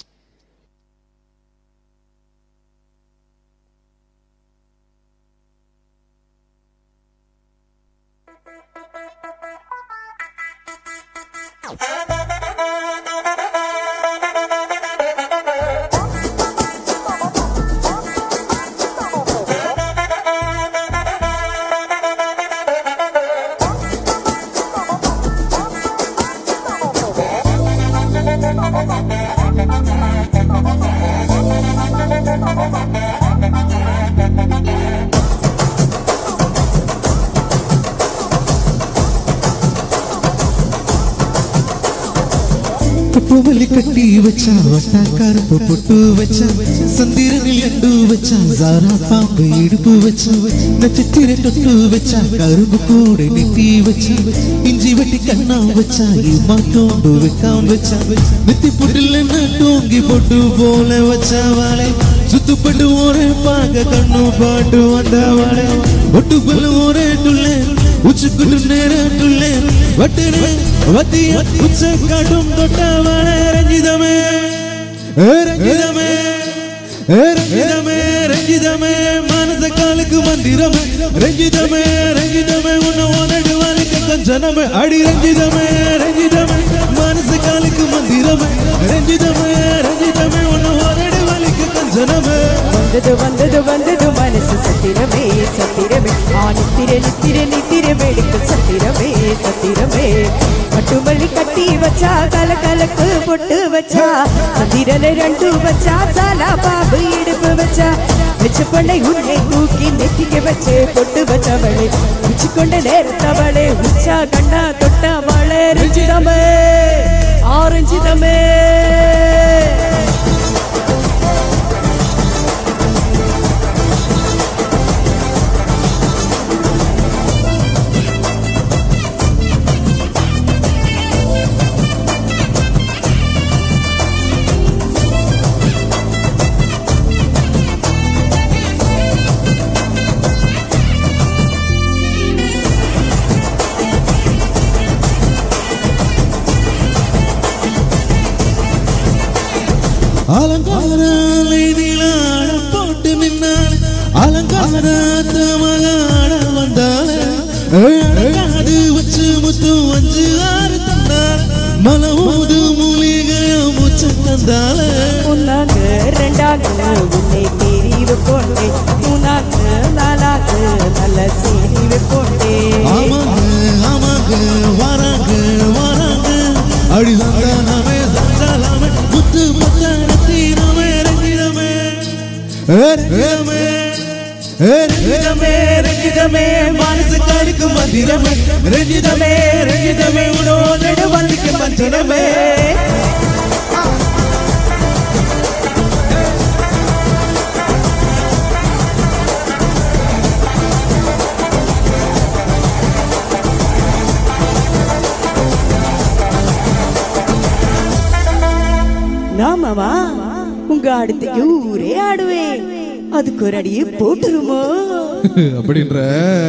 L: പൂവലി കെട്ടി വെച്ച വട്ടാക്കാർപ്പ് പൊട്ടു വെച്ച സന്ധിരനിൽ കണ്ടു വെച്ച സാറാ പാമ്പ് ഇടുപ്പ് വെച്ച നച്ചിത്തിര തൊട്ടു വെച്ച കറുമ്പ് കൂടെ നെറ്റി വെച്ച ഇഞ്ചി വെട്ടി കണ്ണാ വെച്ച ഈ മാറ്റോണ്ട് വെക്കാൻ വെച്ച നെത്തിപ്പൊട്ടിൽ നിന്ന് ടോങ്കി പൊട്ടു പോലെ വെച്ച വാളെ സുത്തുപെട്ട് ഒരേ പാക കണ്ണു പാട്ടു വണ്ടവാളെ ഒട്ടുപല് ഒരേ തുള്ളേ ഉച്ചക്കുട്ടു നേരട്ടുള്ളേ വട്ടിനെ വത്തിയ ഉച്ചക്കാട്ടും തൊട്ടവാളെ രഞ്ജിതമേ ഏ രഞ്ജിതമേ ഏ രഞ്ജിതമേ രഞ്ജിതമേ മാനസകാലക്ക് മന്ദിരമേ രഞ്ജിതമേ രഞ്ജിതമേ ഉന്ന ഓനട് വാലിക്ക കഞ്ചനമേ അടി രഞ്ജിതമേ രഞ്ജിതമേ മാനസകാലക്ക് മന്ദിരമേ രഞ്ജിതമേ രഞ്ജിതമേ ഉന്ന ഓനട് വാലിക്ക കഞ്ചനമേ
M: വந்தது வந்தது வந்தது மனசு சத்திரமே சத்திரமே ஆ நித்திர நித்திர நித்திர வெடிக்கு சத்திரமே சத்திரமே கட்டுமல்லி கட்டி வச்சா கல கலக்கு பொட்டு வச்சா சந்திரனை ரெண்டு வச்சா சாலா பாபு இடுப்பு வச்சா வச்ச பொண்ணை உன்னை தூக்கி நெத்திக்க வச்சு பொட்டு வச்சவளே உச்சி கொண்ட நேரத்தவளே உச்சா கண்ணா தொட்டவளே ரஞ்சிதமே ஆரஞ்சிதமே
L: അലങ്കാരാലയ നീളാട அழகாது வச்சு முத்தும் அஞ்சு ஆறு தந்தாள் மலமோது மூலிகையா முச்சு தந்தாள்
M: ஒன்னாங்க ரெண்டாங்க உன்னை தேடி வைப்போண்டே மூணாங்க நாலாங்க நல்ல செய்தி வைப்போண்டே
L: ஆமாங்க ஆமாங்க வராங்க வராங்க அடி சந்தானமே சந்தானமே முத்து முத்த ரத்தினமே ரஞ்சிதமே ரஞ்சிதமே ரஞ்சிதமே ரஞ்சிதமே மனசுக்காருக்கு மந்திரமே ரஞ்சிதமே ரஞ்சிதமே உனோட வள்ளிக்கு மஞ்சனமே
M: நாமவா உங்க அடுத்த ஊரே ஆடுவேன் அதுக்கு ஒரு அடியே போட்டுருமோ
L: அப்படின்ற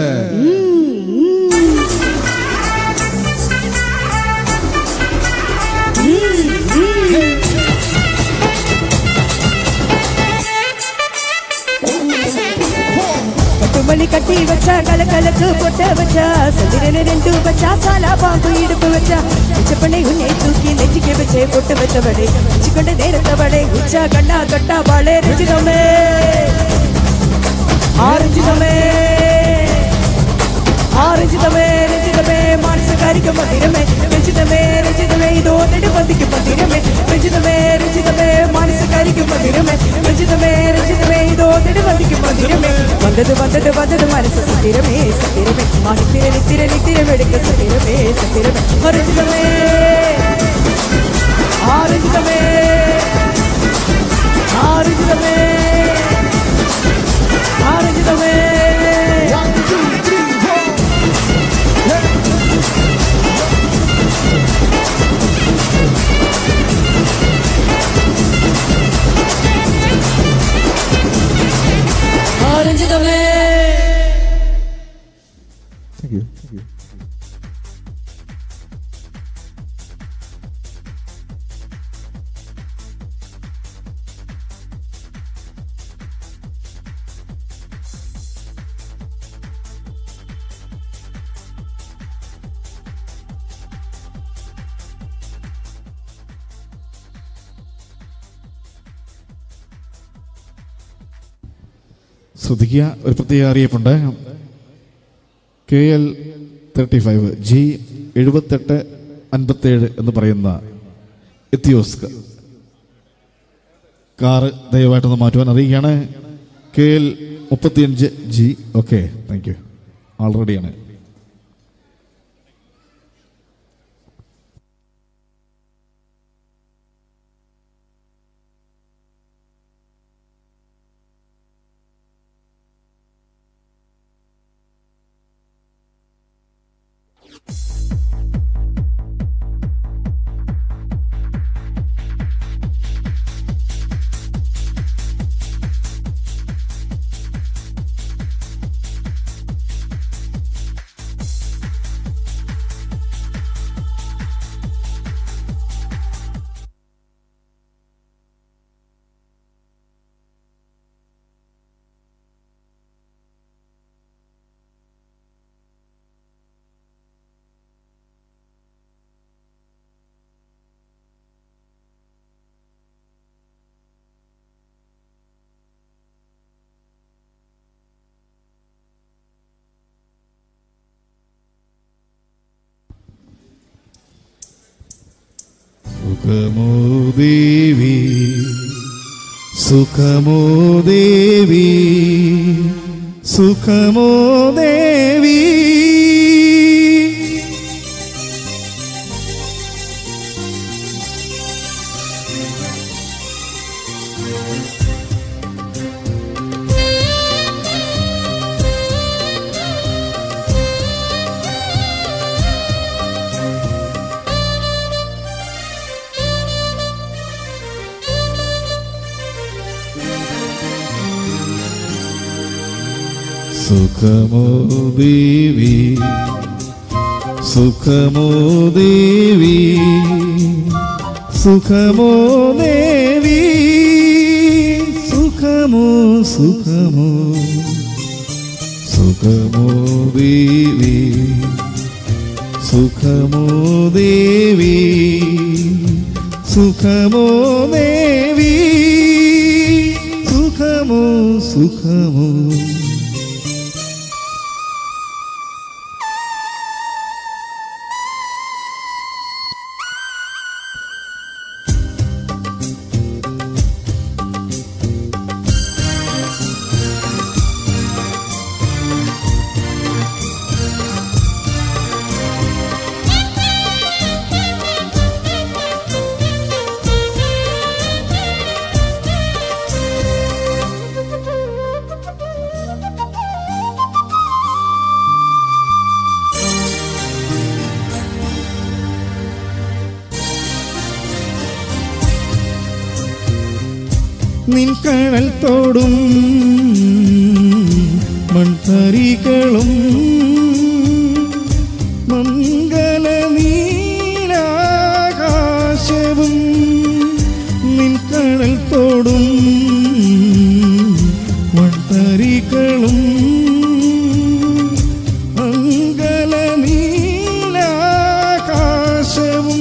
M: கட்டுமணி கட்டி வச்சா கலக்கலக்கு பொட்ட வச்சா சந்திரன ரெண்டு வச்சா சாலா பாம்பு இடுப்பு வச்சா உச்சப்பனை உன்னை தூக்கி நெஞ்சிக்க வச்சே பொட்டு வச்சவளே வச்சுக்கொண்ட நேரத்தவளே உச்சா கண்ணா தொட்டா வாழே ரஞ்சிதமே ஆரஞ்சிதமே ஆரஞ்சிதமே ரஞ்சிதமே மானச காரிக்க மந்திரமே ரஞ்சிதமே ரஞ்சிதமே இதோ நடு பந்திக்கு மந்திரமே ரஞ்சிதமே ரஞ்சிதமே மானச காரிக்க மந்திரமே ரஞ்சிதமே ரஞ்சிதமே இதோ நடு பந்திக்கு மந்திரமே வந்தது வந்தது வந்தது மனசு சத்திரமே சத்திரமே மானித்திர நித்திர நித்திரம் எடுக்க சத்திரமே சத்திரமே ரஞ்சிதமே ஆரஞ்சிதமே ஆரஞ்சிதமே ஆரஞ்சிதமே ஆரஞ்சிதமே
C: Thank you. Thank you.
G: ശ്രദ്ധിക്കുക ഒരു പ്രത്യേക അറിയിപ്പുണ്ട് K L thirty five G എഴുപത്തെട്ട് അൻപത്തേഴ് എന്ന് പറയുന്ന എത്തിയോസ്ക് കാറ് ദയവായിട്ടൊന്ന് മാറ്റുവാൻ അറിയിക്കുകയാണ് കെ എൽ മുപ്പത്തിയഞ്ച് ജി ഓക്കെ താങ്ക് യു ആൾറെഡിയാണ് സുഖമോ ദേവി സുഖമോ ദേവി സുഖമോ ദേവി സുഖമോ ദേവി സുഖമോ ദേവി സുഖമോ ദേവി സുഖമോ സുഖമോ സുഖമോ ദേവി സുഖമോ ദേവി സുഖമോ ദേവി സുഖമോ സുഖമോ നിൻ കഴൽ തോടും മൺതരികളും മംഗല നീലാകാശവും നിൻ കഴൽ തോടും മൺതരികളും മംഗല നീലാകാശവും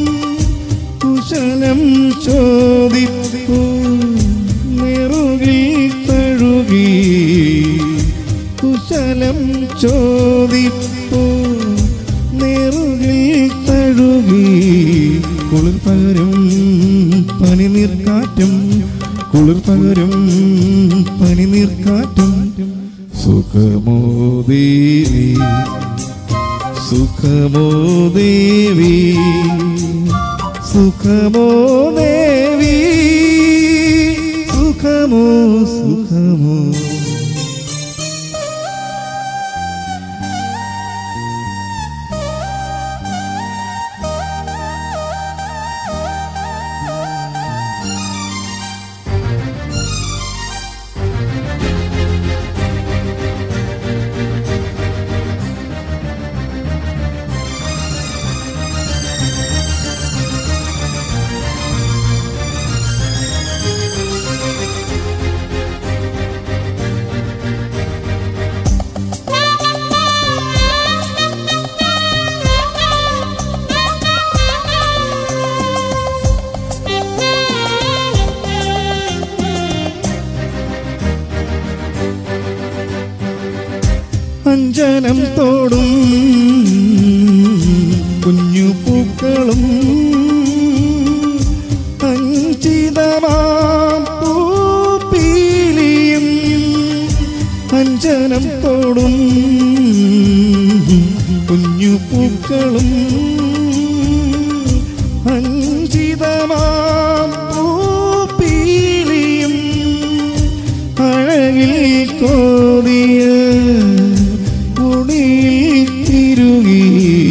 G: കുശലം ചോദിപ്പൂ നെറുകിൽ തഴുകി കുശലം ചോദിപ്പൂ നെറുകിൽ തഴുകി കുളിർ പകരും പനിനീർക്കാറ്റും കുളിർ പകരും പനിനീർക്കാറ്റും സുഖമോ ദേവി സുഖമോ ദേവി സുഖമോ ദേവി സുഖമോ സുഖമോ അഞ്ജനം തോടും കുഞ്ഞു പൂക്കളും അഞ്ചിതമാം പൂപ്പീലിയും അഞ്ജനം തോടും കുഞ്ഞു പൂക്കളും അഞ്ചിതമാം പൂപ്പീലിയും അഴകിൽ കോതിയ മുടിയിൽ തിരുകി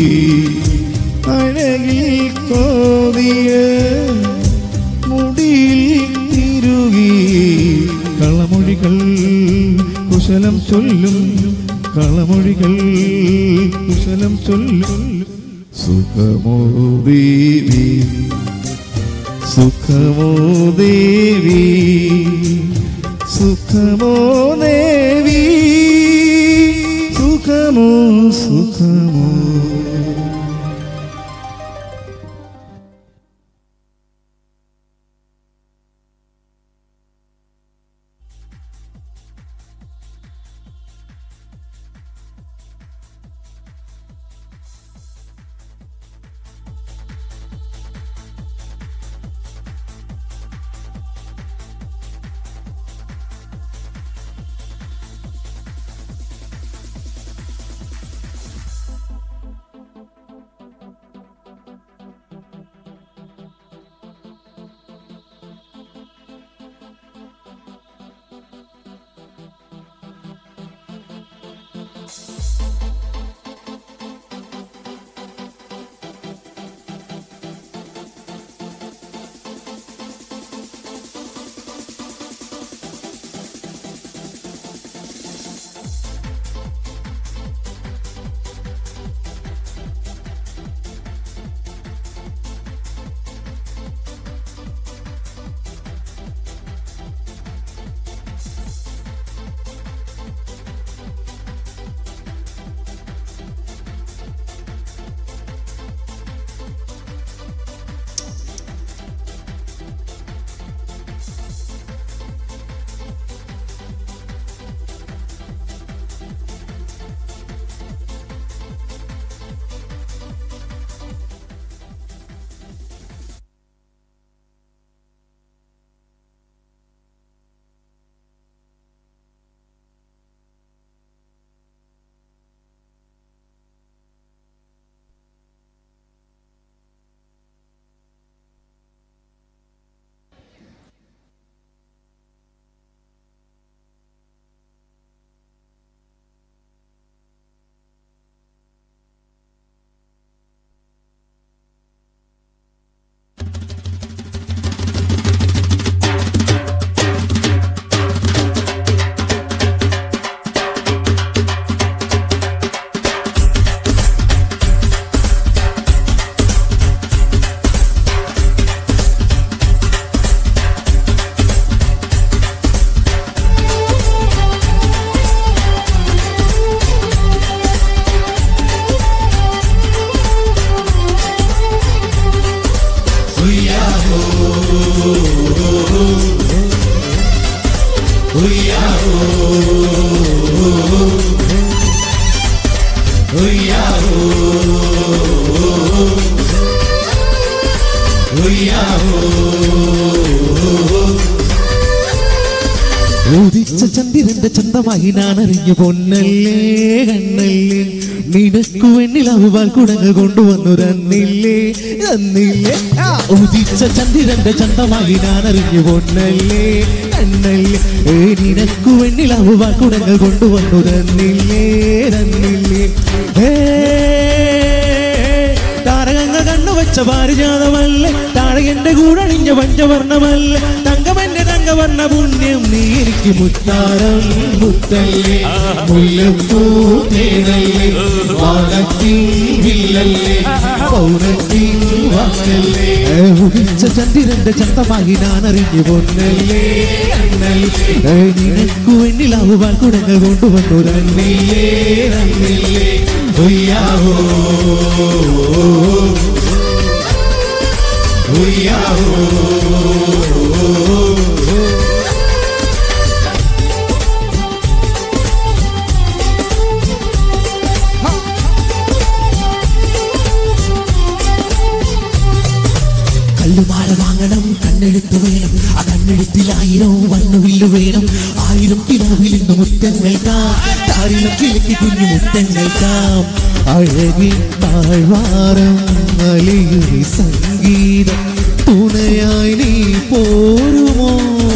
G: അഴകിൽ കോതിയ മുടിയിൽ തിരുകി കളമൊഴികൾ കുശലം ചൊല്ലും കളമൊഴികൾ കുശലം ചൊല്ലും സുഖമോ ദേവി സുഖമോ ദേവി സുഖമോ ദേവി സുഖമോ സുഖമോ
L: ഉദിച്ച ചന്ദ്രന്റെ ചന്തമായി ഞാൻ അറിഞ്ഞു പൊന്നല്ലേ കണ്ണല്ലേ നിനക്കു വേണ്ടി ലവുവാൽ കുടങ്ങൾ കൊണ്ടുവന്നു തന്നില്ലേ തന്നില്ലേ ആ, ഉദിച്ച ചന്ദ്രന്റെ ചന്തമായി ഞാൻ അറിഞ്ഞു പൊന്നല്ലേ കണ്ണല്ലേ ഏ, നിനക്കു വേണ്ടി ലവുവാൽ കുടങ്ങൾ കൊണ്ടുവന്നു തന്നില്ലേ തന്നില്ലേ ഏ താരകങ്ങ കണ്ണു വെച്ച പാരിജാതമല്ലേ താഴെ എന്റെ കൂടെ അണിഞ്ഞ പഞ്ചവർണ്ണമല്ലേ തങ്കമെന്റെ തങ്കവർണ്ണ പുണ്യം നീ എനിക്ക് മുത്താരം മുത്തല്ലേ മുല്ലപ്പൂ തേനല്ലേ വാനത്തിൻ വില്ലല്ലേ പൗരത്തിൻ വാക്കല്ലേ ഏ, ഉദിച്ച ചന്ദ്രന്റെ ചന്തമായി ഞാൻ അറിഞ്ഞു പൊന്നല്ലേ കണ്ണല്ലേ ഏ, നിനക്കു വേണ്ടി ലാവുവാൽ കുടങ്ങൾ കൊണ്ടുവന്നു രന്നില്ലേ രന്നില്ലേ ഒയ്യാവോ കല്ലുമാല വാങ്ങണം കണ്ണെടുത്ത് വേണം ആ കണ്ണെടുത്തിലായിരം വണ്ണുവില്ല് വേണം ആയിരം കിലോവിൽ നിന്ന് മുത്തങ്ങൾക്കാം താരിളം കിഴക്കി കുഞ്ഞു മുത്തങ്ങൾക്കാം അഴകി താഴ്വാരം അലിയുരി സംഗീതം തുണയായി നീ പോരുമോ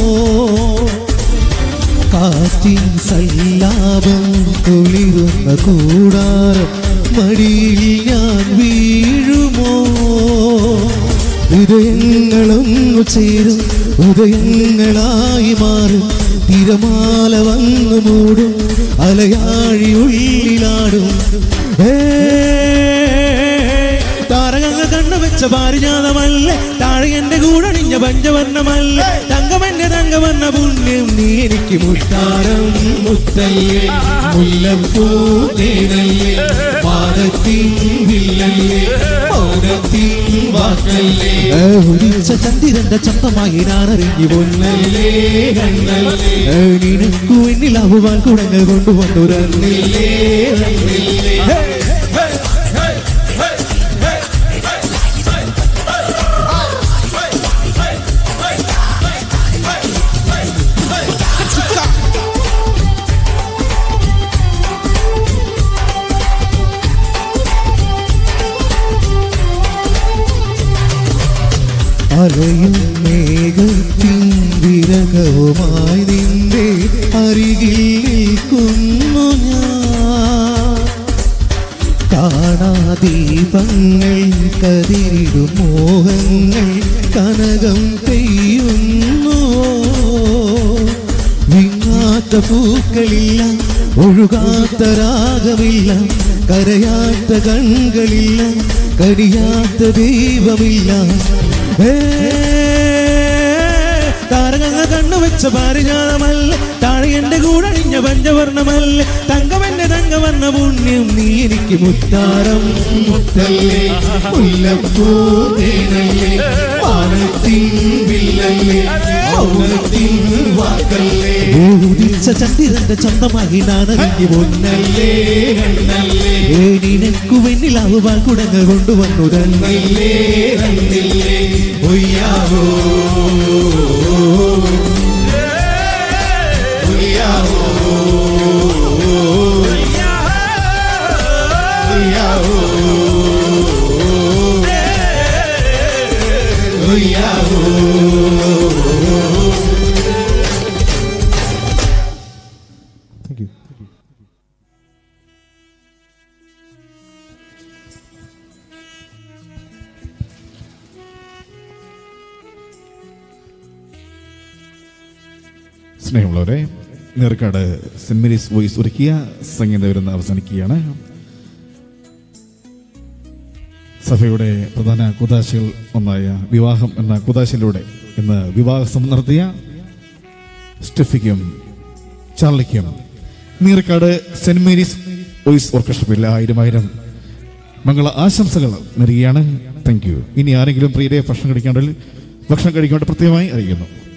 L: കാറ്റിൻ സല്ലാപം കുളിരുന്ന കൂടാരം മടിയിൽ ഞാൻ വീഴുമോ ഹൃദയങ്ങളൊന്നു ചേരും ഉദയങ്ങളായി മാറും തിരമാല വന്നു മൂടും അലയാഴി ഉള്ളിലാടും ഏ താരകങ്ങൾ കണ്ണു വെച്ച പാരിജാതമല്ലേ താഴെ എന്റെ കൂടണിഞ്ഞ പഞ്ചവർണ്ണമല്ലേ തങ്കമെന്റെ തങ്കവർണ്ണ പുണ്യം നീ എനിക്ക് മുത്താരം മുത്തല്ലേ മുല്ലപ്പൂ തേനല്ലേ പാദത്തിൻ വില്ലല്ലേ പൗരത്തിൻ വാക്കല്ലേ ഏ, ഉദിച്ച ചന്ദ്രന്റെ ചന്തമായി ഞാൻ അറിഞ്ഞു പൊന്നല്ലേ കണ്ണല്ലേ ഏ, നിനക്കു എന്നിൽ അവുവാൻ കുടങ്ങൾ കൊണ്ടുവന്നു രന്നില്ലേ രന്നില്ലേ ഹേ, ഹേ, ഹേ, ഹേ, ഹേ. അലയും മേഘത്തിൻ വിരകവുമായി നിന്റെ അരികിൽ നിൽക്കുന്നു ഞാൻ കാണാദീപങ്ങൾ കതിരിടും മോഹങ്ങൾ കനകം പെയ്യുന്നു വിങ്ങാത്ത പൂക്കളില്ല ഒഴുകാത്ത രാഗമില്ല കരയാത്ത കൺകളില്ല കടിയാത്ത ദൈവമില്ല ഏ താരകങ്ങ കണ്ണു വെച്ച പാരിജാതമല്ല താഴെ എന്റെ കൂടെ അണിഞ്ഞ പഞ്ചവർണ്ണമല്ല തങ്കമെന്റെ തങ്കവർണ്ണ പുണ്യം നീ എനിക്ക് മുത്താരം മുത്തല്ലേ മുല്ലപ്പൂ തേനല്ലേ വാനത്തിൻ വില്ലല്ലേ മൗനത്തിൻ വാക്കല്ലേ ഉദിച്ച ചന്ദ്രന്റെ ചന്തമായി നാനറിഞ്ഞു പൊന്നല്ലേ കണ്ണല്ലേ ഏ നിനക്കു വെണ്ണിലാവുവാൻ കുടങ്ങൾ കൊണ്ടുവന്നു തന്നല്ലേ തന്നില്ലേ ഒയ്യാവോ ഒയ്യാവോ ഒയ്യാവോ ഒയ്യാവോ
G: താങ്ക് യു സ്നേഹമുള്ളവരെ നേർക്കാട് സെന്റ് മേരീസ് വോയിസ് ഒരുക്കിയ സംഗീത വിരുന്ന് അവസാനിക്കുകയാണ് സഭയുടെ പ്രധാന കുതാശകൾ ഒന്നായ വിവാഹം എന്ന കുതാശയിലൂടെ ഇന്ന് വിവാഹം നടത്തിയ സ്റ്റെഫിക്കും ചാർലിക്കും നീർക്കാട് സെന്റ് മേരീസ് വോയിസ് ഓർക്കസ്ട്രയിൽ ആയിരം ആയിരം മംഗള ആശംസകൾ നൽകുകയാണ് താങ്ക് യു ഇനി ആരെങ്കിലും പ്രിയരെ ഭക്ഷണം കഴിക്കാണ്ടെങ്കിൽ ഭക്ഷണം കഴിക്കേണ്ട പ്രത്യേകമായി അറിയിക്കുന്നു